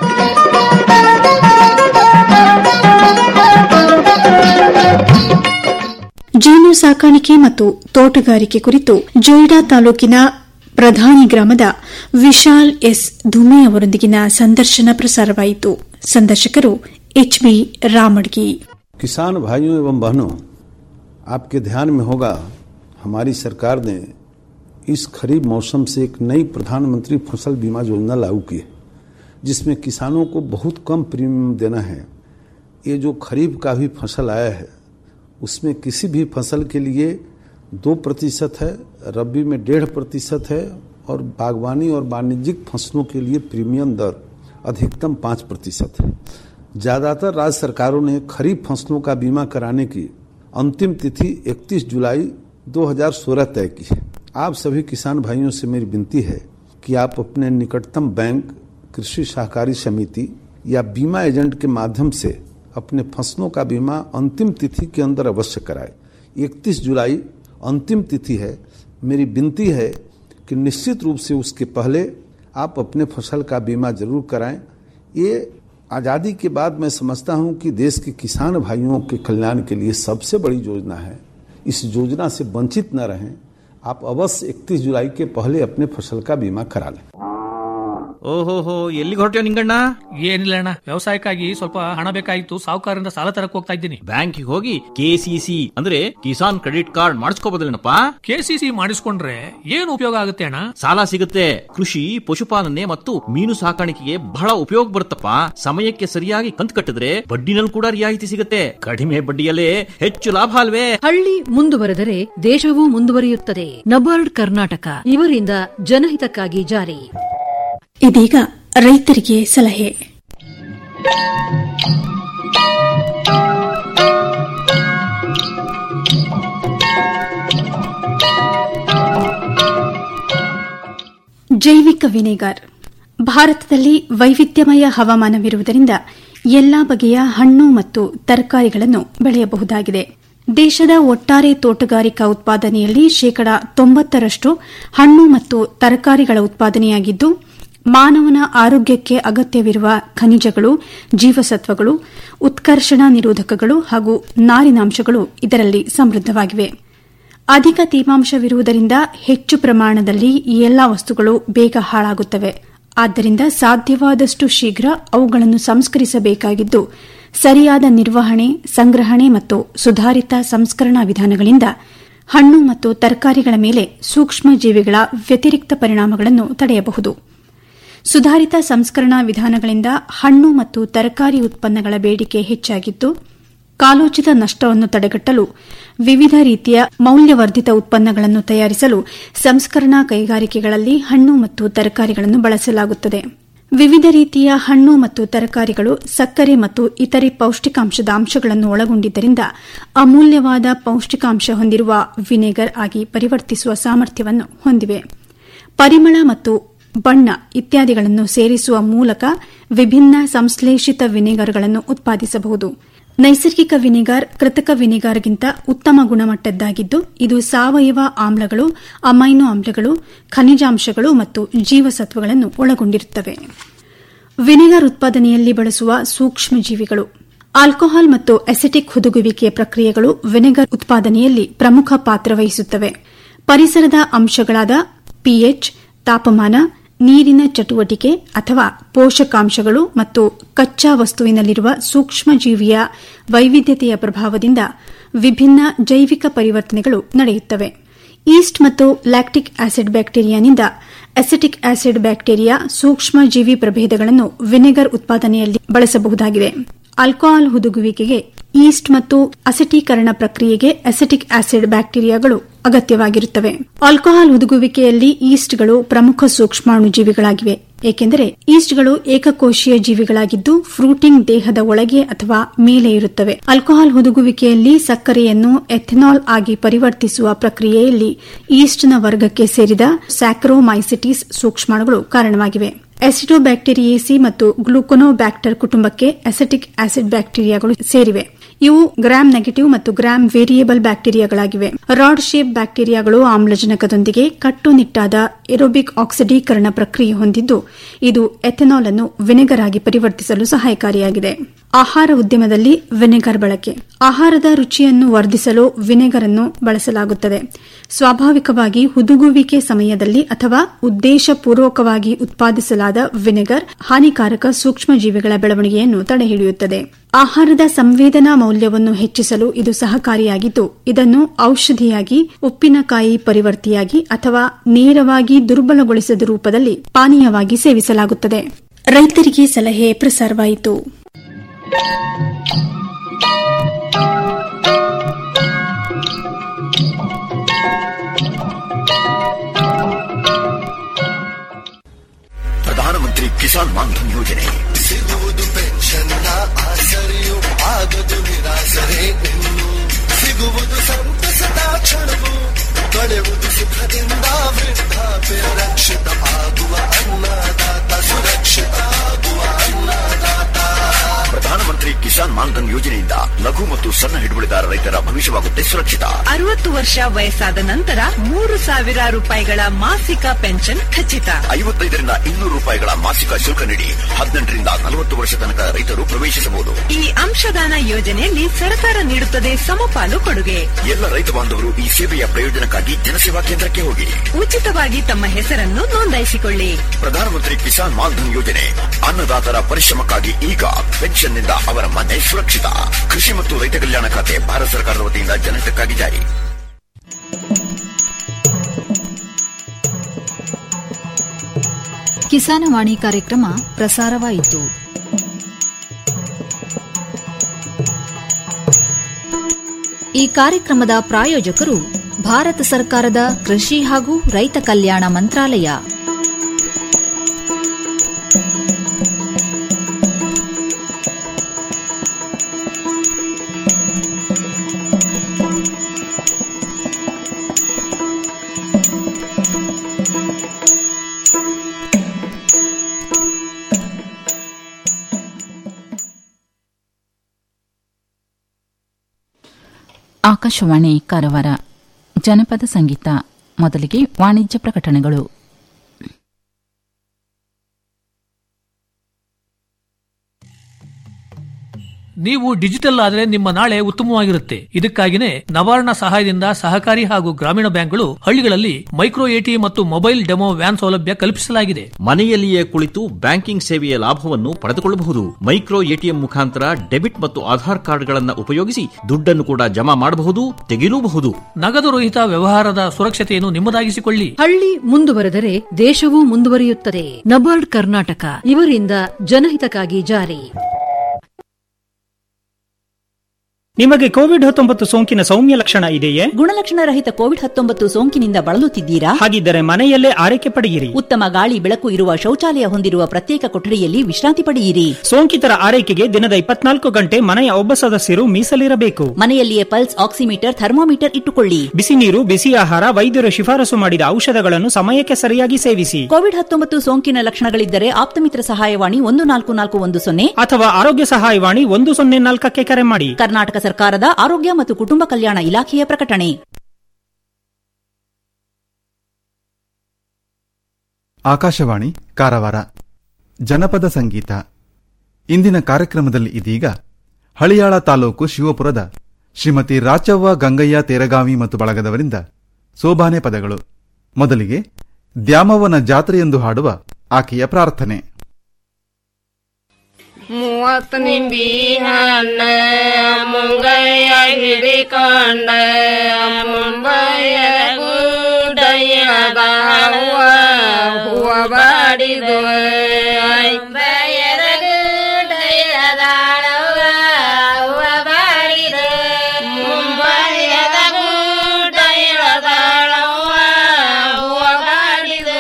ಜೇನು ಸಾಕಾಣಿಕೆ ಮತ್ತು ತೋಟಗಾರಿಕೆ ಕುರಿತು ಜೊಯ್ಡಾ ತಾಲೂಕಿನ ಪ್ರಧಾನಿ ಗ್ರಾಮದ ವಿಶಾಲ್ ಎಸ್ ಧುಮೆ ಅವರೊಂದಿಗಿನ ಸಂದರ್ಶನ ಪ್ರಸಾರವಾಯಿತು ಸಂದರ್ಶಕರು ಎಚ್ಬಿ ರಾಮಡ್ಗಿ किसान भाइयों एवं बहनों आपके ध्यान में होगा हमारी सरकार ने इस खरीफ मौसम से एक नई प्रधानमंत्री फसल बीमा योजना लागू की है जिसमें किसानों को बहुत कम प्रीमियम देना है ये जो खरीफ का भी फसल आया है उसमें किसी भी फसल के लिए दो प्रतिशत है रबी में डेढ़ प्रतिशत है और बागवानी और वाणिज्यिक फसलों के लिए प्रीमियम दर अधिकतम पाँच प्रतिशत है ज़्यादातर राज्य सरकारों ने खरीफ फसलों का बीमा कराने की अंतिम तिथि 31 जुलाई 2016 तय की है आप सभी किसान भाइयों से मेरी विनती है कि आप अपने निकटतम बैंक कृषि सहकारी समिति या बीमा एजेंट के माध्यम से अपने फसलों का बीमा अंतिम तिथि के अंदर अवश्य कराएं 31 जुलाई अंतिम तिथि है मेरी विनती है कि निश्चित रूप से उसके पहले आप अपने फसल का बीमा जरूर कराएं ये आज़ादी के बाद मैं समझता हूं कि देश के किसान भाइयों के कल्याण के लिए सबसे बड़ी योजना है इस योजना से वंचित न रहें आप अवश्य 31 जुलाई के पहले अपने फसल का बीमा करा लें ಓಹೋಹೋ ಎಲ್ಲಿಗೆ ಹೊರಟ್ಯೋ ನಿಂಗಣ್ಣ ಏನಿಲ್ಲ ಅಣ್ಣ ವ್ಯವಸಾಯಕ್ಕಾಗಿ ಸ್ವಲ್ಪ ಹಣ ಬೇಕಾಗಿತ್ತು ಸಾಹುಕಾರರಿಂದ ಸಾಲ ತರಕ್ ಹೋಗ್ತಾ ಇದ್ದೀನಿ ಬ್ಯಾಂಕಿಗೆ ಹೋಗಿ ಕೆಸಿಸಿ ಅಂದ್ರೆ ಕಿಸಾನ್ ಕ್ರೆಡಿಟ್ ಕಾರ್ಡ್ ಮಾಡಿಸ್ಕೋಬೋದಿಲ್ಲನಪ್ಪ ಕೆಸಿಸಿ ಮಾಡಿಸ್ಕೊಂಡ್ರೆ ಏನು ಉಪಯೋಗ ಆಗುತ್ತೆ ಅಣ್ಣ ಸಾಲ ಸಿಗುತ್ತೆ ಕೃಷಿ ಪಶುಪಾಲನೆ ಮತ್ತು ಮೀನು ಸಾಕಾಣಿಕೆಗೆ ಬಹಳ ಉಪಯೋಗ ಬರುತ್ತಪ್ಪ ಸಮಯಕ್ಕೆ ಸರಿಯಾಗಿ ಕಂತು ಕಟ್ಟಿದ್ರೆ ಬಡ್ಡಿನಲ್ಲಿ ಕೂಡ ರಿಯಾಯಿತಿ ಸಿಗುತ್ತೆ ಕಡಿಮೆ ಬಡ್ಡಿಯಲ್ಲೇ ಹೆಚ್ಚು ಲಾಭ ಅಲ್ವೇ ಹಳ್ಳಿ ಮುಂದುವರೆದರೆ ದೇಶವೂ ಮುಂದುವರಿಯುತ್ತದೆ ನಬಾರ್ಡ್ ಕರ್ನಾಟಕ ಇವರಿಂದ ಜನಹಿತಕ್ಕಾಗಿ ಜಾರಿ ಇದೀಗ ರೈತರಿಗೆ ಸಲಹೆ ಜೈವಿಕ ವಿನೆಗಾರ್ ಭಾರತದಲ್ಲಿ ವೈವಿಧ್ಯಮಯ ಹವಾಮಾನವಿರುವುದರಿಂದ ಎಲ್ಲಾ ಬಗೆಯ ಹಣ್ಣು ಮತ್ತು ತರಕಾರಿಗಳನ್ನು ಬೆಳೆಯಬಹುದಾಗಿದೆ ದೇಶದ ಒಟ್ಟಾರೆ ತೋಟಗಾರಿಕಾ ಉತ್ಪಾದನೆಯಲ್ಲಿ ಶೇಕಡ ತೊಂಬತ್ತರಷ್ಟು ಹಣ್ಣು ಮತ್ತು ತರಕಾರಿಗಳ ಉತ್ಪಾದನೆಯಾಗಿದ್ದು ಮಾನವನ ಆರೋಗ್ಯಕ್ಕೆ ಅಗತ್ಯವಿರುವ ಖನಿಜಗಳು ಜೀವಸತ್ವಗಳು ಉತ್ಕರ್ಷಣ ನಿರೋಧಕಗಳು ಹಾಗೂ ನಾರಿನಾಂಶಗಳು ಇದರಲ್ಲಿ ಸಮೃದ್ಧವಾಗಿವೆ ಅಧಿಕ ತೇವಾಂಶವಿರುವುದರಿಂದ ಹೆಚ್ಚು ಪ್ರಮಾಣದಲ್ಲಿ ಈ ಎಲ್ಲಾ ವಸ್ತುಗಳು ಬೇಗ ಹಾಳಾಗುತ್ತವೆ ಆದ್ದರಿಂದ ಸಾಧ್ಯವಾದಷ್ಟು ಶೀಘ್ರ ಅವುಗಳನ್ನು ಸಂಸ್ಕರಿಸಬೇಕಾಗಿದ್ದು ಸರಿಯಾದ ನಿರ್ವಹಣೆ ಸಂಗ್ರಹಣೆ ಮತ್ತು ಸುಧಾರಿತ ಸಂಸ್ಕರಣಾ ವಿಧಾನಗಳಿಂದ ಹಣ್ಣು ಮತ್ತು ತರಕಾರಿಗಳ ಮೇಲೆ ಸೂಕ್ಷ್ಮ ಜೀವಿಗಳ ವ್ಯತಿರಿಕ್ತ ಪರಿಣಾಮಗಳನ್ನು ತಡೆಯಬಹುದು ಸುಧಾರಿತ ಸಂಸ್ಕರಣಾ ವಿಧಾನಗಳಿಂದ ಹಣ್ಣು ಮತ್ತು ತರಕಾರಿ ಉತ್ಪನ್ನಗಳ ಬೇಡಿಕೆ ಹೆಚ್ಚಾಗಿದ್ದು ಕಾಲೋಚಿತ ನಷ್ಟವನ್ನು ತಡೆಗಟ್ಟಲು ವಿವಿಧ ರೀತಿಯ ಮೌಲ್ಯವರ್ಧಿತ ಉತ್ಪನ್ನಗಳನ್ನು ತಯಾರಿಸಲು ಸಂಸ್ಕರಣಾ ಕೈಗಾರಿಕೆಗಳಲ್ಲಿ ಹಣ್ಣು ಮತ್ತು ತರಕಾರಿಗಳನ್ನು ಬಳಸಲಾಗುತ್ತದೆ ವಿವಿಧ ರೀತಿಯ ಹಣ್ಣು ಮತ್ತು ತರಕಾರಿಗಳು ಸಕ್ಕರೆ ಮತ್ತು ಇತರೆ ಪೌಷ್ಟಿಕಾಂಶದ ಅಂಶಗಳನ್ನು ಒಳಗೊಂಡಿದ್ದರಿಂದ ಅಮೂಲ್ಯವಾದ ಪೌಷ್ಟಿಕಾಂಶ ಹೊಂದಿರುವ ವಿನೆಗರ್ ಆಗಿ ಪರಿವರ್ತಿಸುವ ಸಾಮರ್ಥ್ಯವನ್ನು ಹೊಂದಿವೆ ಪರಿಮಳ ಮತ್ತು ಬಣ್ಣ ಇತ್ಯಾದಿಗಳನ್ನು ಸೇರಿಸುವ ಮೂಲಕ ವಿಭಿನ್ನ ಸಂಶ್ಲೇಷಿತ ವಿನೆಗರ್ಗಳನ್ನು ಉತ್ಪಾದಿಸಬಹುದು ನೈಸರ್ಗಿಕ ವಿನೆಗಾರ್ ಕೃತಕ ವಿನೆಗಾರ್ಗಿಂತ ಉತ್ತಮ ಗುಣಮಟ್ಟದ್ದಾಗಿದ್ದು ಇದು ಸಾವಯವ ಆಮ್ಲಗಳು ಅಮೈನೋ ಆಮ್ಲಗಳು ಖನಿಜಾಂಶಗಳು ಮತ್ತು ಜೀವಸತ್ವಗಳನ್ನು ಒಳಗೊಂಡಿರುತ್ತವೆ ವಿನೆಗಾರ್ ಉತ್ಪಾದನೆಯಲ್ಲಿ ಬಳಸುವ ಸೂಕ್ಷ್ಮ ಜೀವಿಗಳು ಆಲ್ಕೋಹಾಲ್ ಮತ್ತು ಅಸೆಟಿಕ್ ಹುದುಗುವಿಕೆಯ ಪ್ರಕ್ರಿಯೆಗಳು ವಿನೆಗರ್ ಉತ್ಪಾದನೆಯಲ್ಲಿ ಪ್ರಮುಖ ಪಾತ್ರ ವಹಿಸುತ್ತವೆ ಪರಿಸರದ ಅಂಶಗಳಾದ ಪಿಎಚ್ ತಾಪಮಾನ ನೀರಿನ ಚಟುವಟಿಕೆ ಅಥವಾ ಪೋಷಕಾಂಶಗಳು ಮತ್ತು ಕಚ್ಚಾ ವಸ್ತುವಿನಲ್ಲಿರುವ ಸೂಕ್ಷ್ಮಜೀವಿಯ ವೈವಿಧ್ಯತೆಯ ಪ್ರಭಾವದಿಂದ ವಿಭಿನ್ನ ಜೈವಿಕ ಪರಿವರ್ತನೆಗಳು ನಡೆಯುತ್ತವೆ ಈಸ್ಟ್ ಮತ್ತು ಲ್ಯಾಕ್ಟಿಕ್ ಆಸಿಡ್ ಬ್ಯಾಕ್ಟೀರಿಯಾನಿಂದ ಅಸೆಟಿಕ್ ಆಸಿಡ್ ಬ್ಯಾಕ್ಟೀರಿಯಾ ಸೂಕ್ಷ್ಮ ಜೀವಿ ಪ್ರಭೇದಗಳನ್ನು ವಿನೆಗರ್ ಉತ್ಪಾದನೆಯಲ್ಲಿ ಬಳಸಬಹುದಾಗಿದೆ ಆಲ್ಕೋಹಾಲ್ ಹುದುಗುವಿಕೆಗೆ ಈಸ್ಟ್ ಮತ್ತು ಅಸೆಟೀಕರಣ ಪ್ರಕ್ರಿಯೆಗೆ ಅಸೆಟಿಕ್ ಆಸಿಡ್ ಬ್ಯಾಕ್ಟೀರಿಯಾಗಳು ಅಗತ್ಯವಾಗಿರುತ್ತವೆ ಆಲ್ಕೋಹಾಲ್ ಹುದುಗುವಿಕೆಯಲ್ಲಿ ಈಸ್ಟ್ಗಳು ಪ್ರಮುಖ ಸೂಕ್ಷ್ಮಾಣುಜೀವಿಗಳಾಗಿವೆ ಏಕೆಂದರೆ ಈಸ್ಟ್ಗಳು ಏಕಕೋಶೀಯ ಜೀವಿಗಳಾಗಿದ್ದು ಫ್ರೂಟಿಂಗ್ ದೇಹದ ಒಳಗೆ ಅಥವಾ ಮೇಲೆ ಇರುತ್ತವೆ ಆಲ್ಕೋಹಾಲ್ ಹುದುಗುವಿಕೆಯಲ್ಲಿ ಸಕ್ಕರೆಯನ್ನು ಎಥೆನಾಲ್ ಆಗಿ ಪರಿವರ್ತಿಸುವ ಪ್ರಕ್ರಿಯೆಯಲ್ಲಿ ಈಸ್ಟ್ನ ವರ್ಗಕ್ಕೆ ಸೇರಿದ ಸ್ಯಾಕ್ರೋಮೈಸಿಟಿಸ್ ಸೂಕ್ಷ್ಮಾಣುಗಳು ಕಾರಣವಾಗಿವೆ ಅಸಿಡೋಬ್ಯಾಕ್ಟೀರಿಯೇಸಿ ಮತ್ತು ಗ್ಲೂಕೊನೋಬ್ಯಾಕ್ಟರ್ ಕುಟುಂಬಕ್ಕೆ ಅಸೆಟಿಕ್ ಆಸಿಡ್ ಬ್ಯಾಕ್ಟೀರಿಯಾಗಳು ಸೇರಿವೆ ಇವು ಗ್ರಾಮ್ ನೆಗೆಟಿವ್ ಮತ್ತು ಗ್ರಾಮ್ ವೇರಿಯೇಬಲ್ ಬ್ಯಾಕ್ಟೀರಿಯಾಗಳಾಗಿವೆ ರಾಡ್ ಶೇಪ್ ಬ್ಯಾಕ್ಟೀರಿಯಾಗಳು ಆಮ್ಲಜನಕದೊಂದಿಗೆ ಕಟ್ಟುನಿಟ್ಟಾದ ಎರೋಬಿಕ್ ಆಕ್ಸಿಡೀಕರಣ ಪ್ರಕ್ರಿಯೆ ಹೊಂದಿದ್ದು ಇದು ಎಥೆನಾಲ್ ಅನ್ನು ವಿನೆಗರ್ ಆಗಿ ಪರಿವರ್ತಿಸಲು ಸಹಾಯಕಾರಿಯಾಗಿದೆ ಆಹಾರ ಉದ್ಯಮದಲ್ಲಿ ವಿನೆಗರ್ ಬಳಕೆ ಆಹಾರದ ರುಚಿಯನ್ನು ವರ್ಧಿಸಲು ವಿನೆಗರ್ ಅನ್ನು ಬಳಸಲಾಗುತ್ತದೆ ಸ್ವಾಭಾವಿಕವಾಗಿ ಹುದುಗುವಿಕೆ ಸಮಯದಲ್ಲಿ ಅಥವಾ ಉದ್ದೇಶಪೂರ್ವಕವಾಗಿ ಉತ್ಪಾದಿಸಲಾದ ವಿನೆಗರ್ ಹಾನಿಕಾರಕ ಸೂಕ್ಷ್ಮಜೀವಿಗಳ ಬೆಳವಣಿಗೆಯನ್ನು ತಡೆಹಿಡಿಯುತ್ತದೆ ಆಹಾರದ ಸಂವೇದನಾ ಮೌಲ್ಯವನ್ನು ಹೆಚ್ಚಿಸಲು ಇದು ಸಹಕಾರಿಯಾಗಿದ್ದು ಇದನ್ನು ಔಷಧಿಯಾಗಿ ಉಪ್ಪಿನಕಾಯಿ ಪರಿವರ್ತಿಯಾಗಿ ಅಥವಾ ನೇರವಾಗಿ ದುರ್ಬಲಗೊಳಿಸಿದ ರೂಪದಲ್ಲಿ ಪಾನೀಯವಾಗಿ ಸೇವಿಸಲಾಗುತ್ತದೆ ರೈತರಿಗೆ ಸಲಹೆ ಪ್ರಸಾರವಾಯಿತು ಪ್ರಧಾನಮಂತ್ರಿ ಕಿಸಾನ್ ಮಾನ್ಧನ್ ಯೋಜನೆ ಸಿಗುವುದು ಪೆನ್ಷನ್ನ ಆಸರೆಯು ಆಗದು ನಿರಾಸರೆ ಇನ್ನು ಸಿಗುವುದು ಸಂತಸದ ಕ್ಷಣವು ಕಳೆಯುವುದು ಸುಖದಿಂದ ವೃದ್ಧಾಪ್ಯ ರಕ್ಷಿತ ಆಗುವ ಅನ್ನದಾತ ಸುರಕ್ಷಿತ ಆಗುವ ಅನ್ನದಾತ ಪ್ರಧಾನಮಂತ್ರಿ ಕಿಸಾನ್ ಮಾನ್ಧನ್ ಯೋಜನೆಯಿಂದ ಲಘು ಮತ್ತು ಸಣ್ಣ ಹಿಡುವಳಿದಾರ ರೈತರ ಭವಿಷ್ಯವಾಗುತ್ತೆ ಸುರಕ್ಷಿತ ಅರವತ್ತು ವರ್ಷ ವಯಸ್ಸಾದ ನಂತರ ಮೂರು ಸಾವಿರ ರೂಪಾಯಿಗಳ ಮಾಸಿಕ ಪೆನ್ಷನ್ ಖಚಿತ ಐವತ್ತೈದರಿಂದ ಇನ್ನೂರು ರೂಪಾಯಿಗಳ ಮಾಸಿಕ ಶುಲ್ಕ ನೀಡಿ ಹದಿನೆಂಟರಿಂದ ನಲವತ್ತು ವರ್ಷ ತನಕ ರೈತರು ಪ್ರವೇಶಿಸಬಹುದು ಈ ಅಂಶದಾನ ಯೋಜನೆಯಲ್ಲಿ ಸರ್ಕಾರ ನೀಡುತ್ತದೆ ಸಮಪಾಲು ಕೊಡುಗೆ ಎಲ್ಲ ರೈತ ಬಾಂಧವರು ಈ ಸೇವೆಯ ಪ್ರಯೋಜನಕ್ಕಾಗಿ ಜನಸೇವಾ ಕೇಂದ್ರಕ್ಕೆ ಹೋಗಿ ಉಚಿತವಾಗಿ ತಮ್ಮ ಹೆಸರನ್ನು ನೋಂದಾಯಿಸಿಕೊಳ್ಳಿ ಪ್ರಧಾನಮಂತ್ರಿ ಕಿಸಾನ್ ಮಾನ್ಧನ್ ಯೋಜನೆ ಅನ್ನದಾತರ ಪರಿಶ್ರಮಕ್ಕಾಗಿ ಈಗ ಪೆನ್ಷನ್ನಿಂದ ಅವರ ಮನೆ ಸುರಕ್ಷಿತ ಕೃಷಿ ಮತ್ತು ರೈತ ಕಲ್ಯಾಣ ಖಾತೆ ಭಾರತ ಸರ್ಕಾರದ ವತಿಯಿಂದ ಜನಹಿತಕ್ಕಾಗಿ ಜಾರಿ ಕಿಸಾನವಾಣಿ ಕಾರ್ಯಕ್ರಮ ಪ್ರಸಾರವಾಯಿತು ಈ ಕಾರ್ಯಕ್ರಮದ ಪ್ರಾಯೋಜಕರು ಭಾರತ ಸರ್ಕಾರದ ಕೃಷಿ ಹಾಗೂ ರೈತ ಕಲ್ಯಾಣ ಮಂತ್ರಾಲಯ ಆಕಾಶವಾಣಿ ಕಾರವಾರ ಜನಪದ ಸಂಗೀತ ಮೊದಲಿಗೆ ವಾಣಿಜ್ಯ ಪ್ರಕಟಣೆಗಳು ನೀವು ಡಿಜಿಟಲ್ ಆದರೆ ನಿಮ್ಮ ನಾಳೆ ಉತ್ತಮವಾಗಿರುತ್ತೆ ಇದಕ್ಕಾಗಿನೇ ನವಾರ್ಣ ಸಹಾಯದಿಂದ ಸಹಕಾರಿ ಹಾಗೂ ಗ್ರಾಮೀಣ ಬ್ಯಾಂಕ್ಗಳು ಹಳ್ಳಿಗಳಲ್ಲಿ ಮೈಕ್ರೋ ಎಟಿಎಂ ಮತ್ತು ಮೊಬೈಲ್ ಡೆಮೋ ವ್ಯಾನ್ ಸೌಲಭ್ಯ ಕಲ್ಪಿಸಲಾಗಿದೆ ಮನೆಯಲ್ಲಿಯೇ ಕುಳಿತು ಬ್ಯಾಂಕಿಂಗ್ ಸೇವೆಯ ಲಾಭವನ್ನು ಪಡೆದುಕೊಳ್ಳಬಹುದು ಮೈಕ್ರೋ ಎಟಿಎಂ ಮುಖಾಂತರ ಡೆಬಿಟ್ ಮತ್ತು ಆಧಾರ್ ಕಾರ್ಡ್ಗಳನ್ನು ಉಪಯೋಗಿಸಿ ದುಡ್ಡನ್ನು ಕೂಡ ಜಮಾ ಮಾಡಬಹುದು ತೆಗೆಯಲೂಬಹುದು ನಗದು ರಹಿತ ವ್ಯವಹಾರದ ಸುರಕ್ಷತೆಯನ್ನು ನಿಮ್ಮದಾಗಿಸಿಕೊಳ್ಳಿ ಹಳ್ಳಿ ಮುಂದುವರೆದರೆ ದೇಶವೂ ಮುಂದುವರಿಯುತ್ತದೆ ನಬಾರ್ಡ್ ಕರ್ನಾಟಕ ಇವರಿಂದ ಜನಹಿತಕ್ಕಾಗಿ ಜಾರಿ ನಿಮಗೆ ಕೋವಿಡ್ ಹತ್ತೊಂಬತ್ತು ಸೋಂಕಿನ ಸೌಮ್ಯ ಲಕ್ಷಣ ಇದೆಯೇ ಗುಣಲಕ್ಷಣ ರಹಿತ ಕೋವಿಡ್ ಹತ್ತೊಂಬತ್ತು ಸೋಂಕಿನಿಂದ ಬಳಲುತ್ತಿದ್ದೀರಾ ಹಾಗಿದ್ದರೆ ಮನೆಯಲ್ಲೇ ಆರೈಕೆ ಪಡೆಯಿರಿ ಉತ್ತಮ ಗಾಳಿ ಬೆಳಕು ಇರುವ ಶೌಚಾಲಯ ಹೊಂದಿರುವ ಪ್ರತ್ಯೇಕ ಕೊಠಡಿಯಲ್ಲಿ ವಿಶ್ರಾಂತಿ ಪಡೆಯಿರಿ ಸೋಂಕಿತರ ಆರೈಕೆಗೆ ದಿನದ ಇಪ್ಪತ್ನಾಲ್ಕು ಗಂಟೆ ಮನೆಯ ಒಬ್ಬ ಸದಸ್ಯರು ಮೀಸಲಿರಬೇಕು ಮನೆಯಲ್ಲಿಯೇ ಪಲ್ಸ್ ಆಕ್ಸಿಮೀಟರ್ ಥರ್ಮೋಮೀಟರ್ ಇಟ್ಟುಕೊಳ್ಳಿ ಬಿಸಿ ನೀರು ಬಿಸಿ ಆಹಾರ ವೈದ್ಯರು ಶಿಫಾರಸು ಮಾಡಿದ ಔಷಧಗಳನ್ನು ಸಮಯಕ್ಕೆ ಸರಿಯಾಗಿ ಸೇವಿಸಿ ಕೋವಿಡ್ ಹತ್ತೊಂಬತ್ತು ಸೋಂಕಿನ ಲಕ್ಷಣಗಳಿದ್ದರೆ ಆಪ್ತಮಿತ್ರ ಸಹಾಯವಾಣಿ ಒಂದು ನಾಲ್ಕು ನಾಲ್ಕು ಒಂದು ಸೊನ್ನೆ ಅಥವಾ ಆರೋಗ್ಯ ಸಹಾಯವಾಣಿ ಒಂದು ಸೊನ್ನೆ ನಾಲ್ಕಕ್ಕೆ ಕರೆ ಮಾಡಿ ಕರ್ನಾಟಕ ಸರ್ಕಾರದ ಆರೋಗ್ಯ ಮತ್ತು ಕುಟುಂಬ ಕಲ್ಯಾಣ ಇಲಾಖೆಯ ಪ್ರಕಟಣೆ ಆಕಾಶವಾಣಿ ಕಾರವಾರ ಜನಪದ ಸಂಗೀತ ಇಂದಿನ ಕಾರ್ಯಕ್ರಮದಲ್ಲಿ ಇದೀಗ ಹಳಿಯಾಳ ತಾಲೂಕು ಶಿವಪುರದ ಶ್ರೀಮತಿ ರಾಚವ್ವ ಗಂಗಯ್ಯ ತೇರಗಾವಿ ಮತ್ತು ಬಳಗದವರಿಂದ ಸೋಬಾನೆ ಪದಗಳು ಮೊದಲಿಗೆ ದ್ಯಾಮವ್ವನ ಜಾತ್ರೆಯೆಂದು ಹಾಡುವ ಆಕೆಯ ಪ್ರಾರ್ಥನೆ ಮೂವತ್ತು ನಿಂಬಿ ಹಣ್ಣ ಮುಂಗಯ್ಯ ಹಿಡಿಕೊಂಡ ಮುಂಬಯ್ಯ ಗುಡ್ಡಯ್ಯದ ಹೂವ ಹೂವ ಬಾಡಿದು ಮುಂಬಯ್ಯದ ಗುಡ್ಡಯ್ಯದ ಹೂವ ಬಾಡಿದ ಮುಂಬಯ್ಯದ ಗುಡ್ಡಯ್ಯದ ಹೂವ ಬಾಡಿದು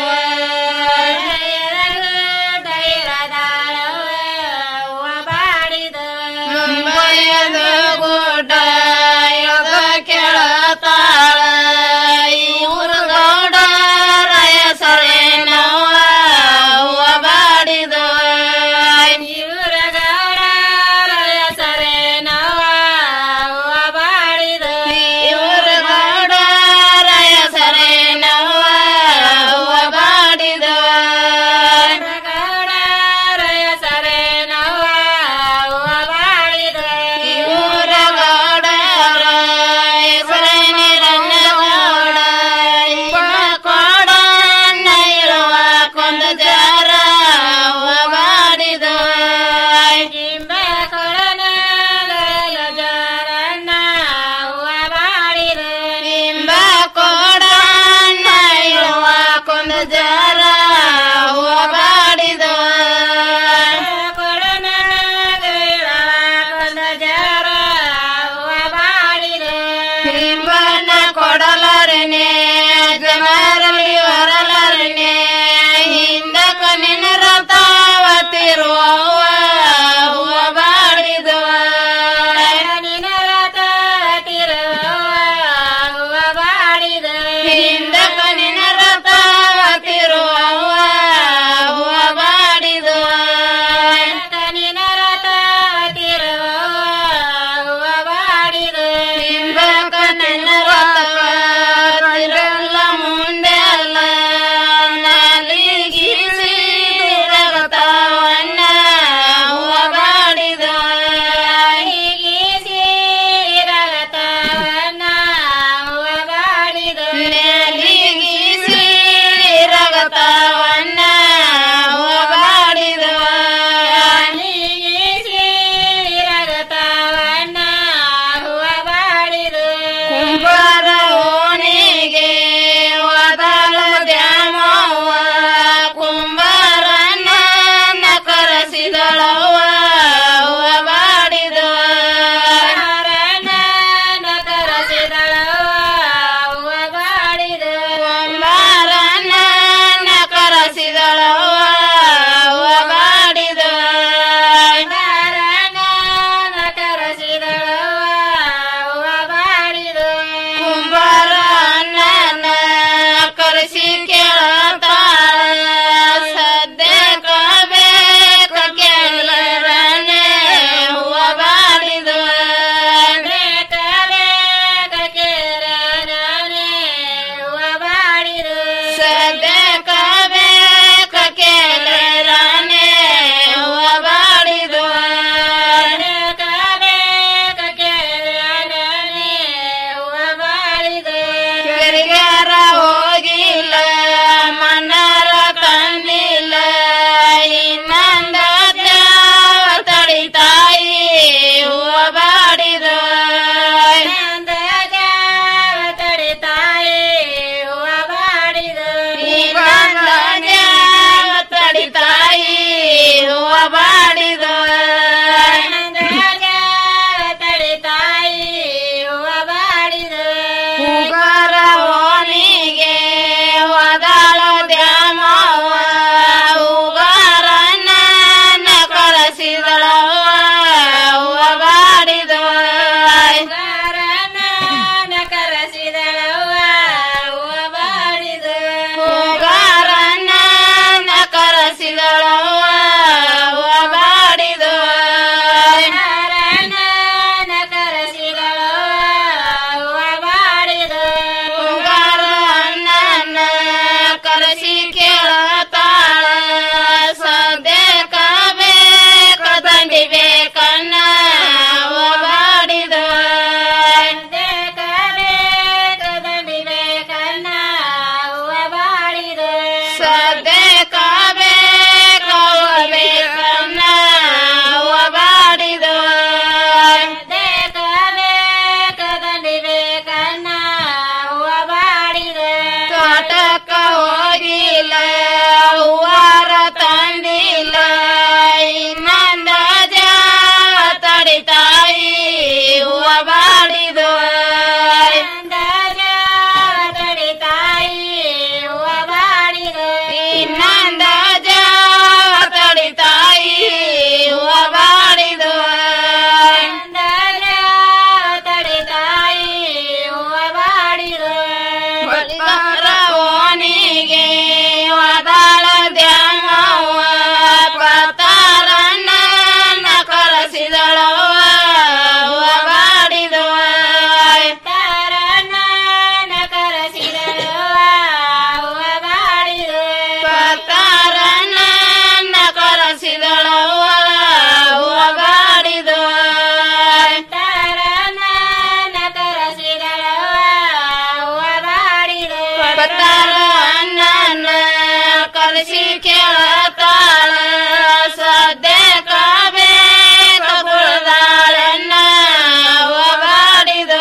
ಮುಂಬೈಯದ ಗುಡ್ಡ ಎದ ಕೆಳತಾಳ ಇವ್ರ ಗೌಡರಯ ಸರೇನವ ಹೂವ ಬಾಡಿದ ಇವ್ರ ಗೌಡರಯ ಸರೇನವ ಹೂವ ಬಾಡಿದ ಇವ್ರ ಗೌಡರಯ ಸರೇನವ ಹೂವ ಬಾಡಿದ ಗೌಡರಯ ಸರೇನವ ಹೂವ ಬಾಡಿದ ಇವ್ರ ಗೌಡರ ಹೆಸರೇ ನಿರನ್ನಗೌಡ ಇವ ಕೊಡನ್ನ ಇರುವ ಕೊಂದು ಜಾರ ಹೂವ ಬಾಡಿದ ಇಂಬ ಕೊಡನ ಜಾರಣ್ಣ ಹೂವ ಬಾಡಿದ ಇಂಬ ಕೊಡನ್ನ ಇರುವ ಕೊಂದು ಜಾರ ಹೂವ ಬಾಡಿದ ಕೊಡನ ಕೊಂದು ಜಾರ ಹೂವ ಬಾಡಿದ ಇಂಬನ ಕೊಡಲರನೆ ಜನರಳಿ ಹೊರಲರನೆ ಹಿಂದ ಕನಿನ ರಥವತಿರುವ ಹೂವ ಬಾಡಿದವ ನಿನ ರಥವತಿರುವ ಹೂವ ಬಾಡಿದ ಹಿಂದ ಕನಿನ ರಥವತಿರುವ ಇನ್ನೊಂದ ಜಾವ ತಡಿತಾಯಿ ಹೂವ ಬಾಡಿದು ತಡಿತಾಯಿ ಹೂವ ಬಾಡಿದು ಬಳಿಕಾರ ಓನಿಗೆ ಒದಾಳ ದ್ಯಾಂಗವ್ವ ಪತಾರನ್ನ ಕರೆಸಿದಳವ್ವ ಹೂವ ಬಾಡಿದು ತಾರನ್ನ ಕರೆಸಿದಳವ್ವ ಹೂವ ಬಾಡಿದು ಪತಾರನ್ನ ಕರೆಸಿದಳವ್ವ ಹೂವ ಬಾಡಿದು ತಾರನ್ನ ಕರೆಸಿದಳವ್ವ ಹೂವ ಬಾಡಿದು ಪತಾರನ್ನ ಕರೆಸಿ ಕೇಳತಾಳ ಸದ್ಯ ಕಾಬೇಕ ಕುಳ್ದಾಳನ್ನ ಹೂವ ಬಾಡಿದು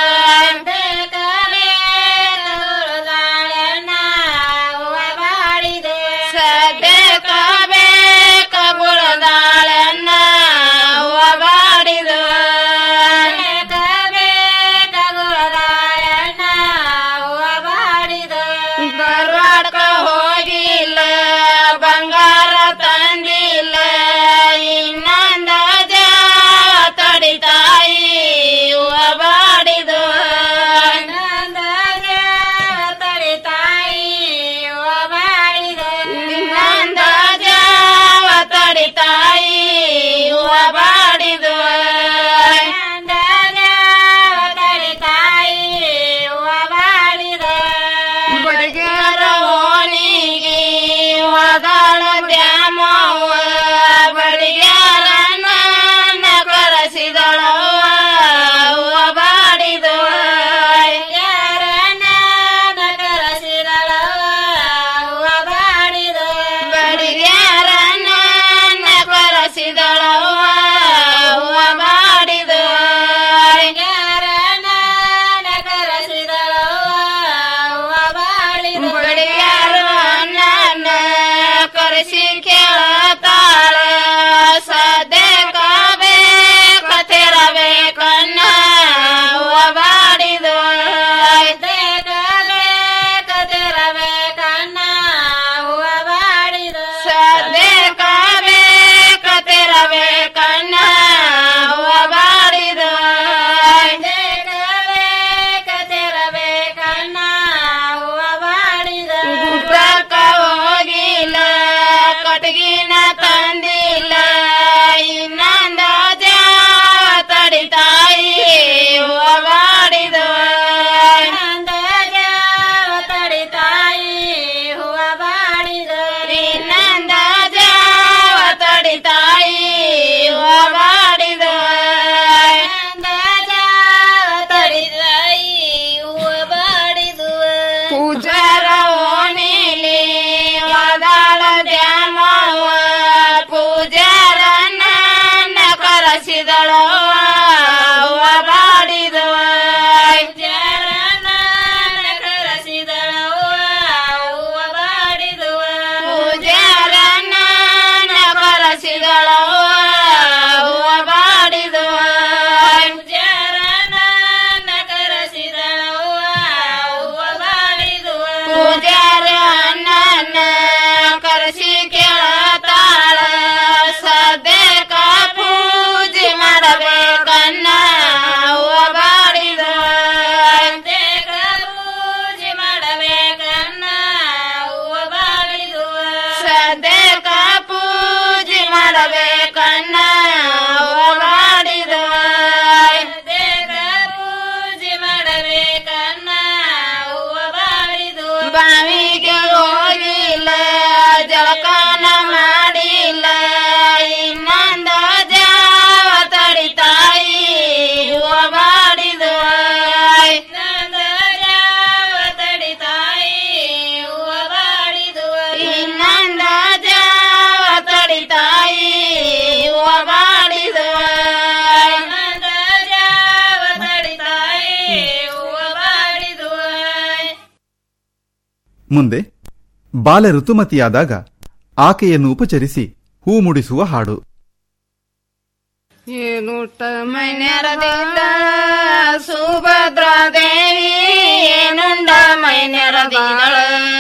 ಸದ್ಯಕ ಬೇಕ ಬುಳದಾಳನ್ನ ಹೂವ ಬಾಡಿದು ಬೇಕ ಬುಳದಾಳನ್ನ ಹೂವ ಬಾಡಿದು ಬರುವಾಡ್ಕ ಹೋಗಿಲ್ಲ ಬಂಗಾರ ತಂದಿಲ್ಲ ಇನ್ನೊಂದ ಜಾವ ತಡಿತಾಯಿ ಹೂವ ಬಾಡಿದು ಇನ್ನೊಂದ ಜಾವ ತಡಿತಾಯಿ ಹೂವ ಬಾಡಿದು ಇನ್ನೊಂದ ಜಾವ ತಡಿತಾಯಿ ಹೂವ ಬಾಡಿದು ಇನ್ನೊಂದ ಜಾವ ತಡಿತಾಯಿ ಹೂವ ಬಾಡಿದು ಬಡಿಗಾರ ಓಣಿಗೆ ಒದಾಳ ದ್ಯಾಮವ್ವ ಬಡಿಗಾರ ನನ್ನ ಕರೆಸಿದಳವ್ವ ಹೂವ ಬಾಡಿದು ಯಾರ ನನ್ನ ಕರೆಸಿದಳವ್ವ ಹೂವ ಬಾಡಿದು ಬಡಿಗಾರ ನನ್ನ ಕರೆಸಿದಳವ್ವ ಹೂವ ಬಾಡಿದು ಯಾರ ನನ್ನ ಕರೆಸಿದಳವ್ವ ಹೂವ ಬಾಡಿದು ಬಡಿಗಾರ ನನ್ನ ಕರೆಸಿ ಕೇಳತಾಳ ಸದ್ಯಕ ಬೇಕ ತೆರಬೇಕನ್ನ ಹೂವ ಬಾಡಿದು ಸದ್ಯಕ ಬೇಕ ತೆರಬೇಕನ್ನ ಹೂವ ಬಾಡಿದು ಸದ್ಯಕ ಬೇಕ ತೆರಬೇಕನ್ನ ಹೂವ ಬಾಡಿದು ಸದ್ಯಕ ಬೇಕ ತೆರಬೇಕನ್ನ ಹೂವ ಬಾಡಿದು ಗುಡ್ಡಕ್ಕ ಹೋಗಿಲ್ಲ ಕಟಗಿನ ತಂದಿಲ್ಲ ಇನ್ನೊಂದ ಜಾವ ತಡಿತಾಯಿ ಹೂವ ಬಾಡಿದು ಇನ್ನೊಂದ ಜಾವ ತಡಿತಾಯಿ ಹೂವ ಬಾಡಿದು ಇನ್ನೊಂದ ಜಾವ ತಡಿತಾಯಿ ಹೂವ ಬಾಡಿದು ಇನ್ನೊಂದ ಜಾವ ತಡಿತಾಯಿ ಹೂವ ಬಾಡಿದು ಪೂಜಾರ ಓಣಿಲಿ ಒದಾಳ ದ್ಯಾಮವ್ವ ಪೂಜಾರ ನನ್ನ ಕರೆಸಿದಳವ್ವ ಹೂವ ಬಾಡಿದು ಪೂಜಾರ ನನ್ನ ಕರೆಸಿದಳವ್ವ ಹೂವ ಬಾಡಿದು ಪೂಜಾರ ನನ್ನ ಕರೆಸಿದಳವ್ವ ಹೂವ ಬಾಡಿದು ಪೂಜಾರ ನನ್ನ ಕರೆಸಿದಳವ್ವ ಹೂವ ಬಾಡಿದು ಪೂಜಾರ ನನ್ನ ಕರೆಸಿ ಕೇಳತಾಳ ಸದ್ಯಕ ಪೂಜೆ ಮಾಡಬೇಕನ್ನ ಹೂವ ಬಾಡಿದು ಸದ್ಯಕ ಪೂಜೆ ಮಾಡಬೇಕನ್ನ ಹೂವ ಬಾಡಿದು ಸದ್ಯಕ ಪೂಜೆ ಮಾಡಬೇಕನ್ನ ಹೂವ ಬಾಡಿದು ಸದ್ಯಕ ಪೂಜೆ ಮಾಡಬೇಕನ್ನ ಹೂವ ಬಾಡಿದು ಬಾವಿಗೆ ಹೋಗಿಲ್ಲ ಜಳಕನ ಮಾಡಿಲ್ಲ ಇನ್ನೊಂದ ಜಾವ ತಡಿತಾಯಿ ಹೂವ ಬಾಡಿದು ಇನ್ನೊಂದ ಜಾವ ತಡಿತಾಯಿ ಹೂವ ಬಾಡಿದು ಇನ್ನೊಂದ ಜಾವ ತಡಿತಾಯಿ ಹೂವ ಬಾಡಿದು ಇನ್ನೊಂದ ಜಾವ ತಡಿತಾಯಿ ಹೂವ ಬಾಡಿದು ಮುಂದೆ ಬಾಲ ಋತುಮತಿಯಾದಾಗ ಆಕೆಯನ್ನು ಉಪಚರಿಸಿ ಹೂ ಮುಡಿಸುವ ಹಾಡು ಏನುಟ ಮೈನೆರದಿದ್ದ ಸುಭದ್ರಾ ದೇವಿ ಏನುಂಡ ಮೈನೆರದಿದಳ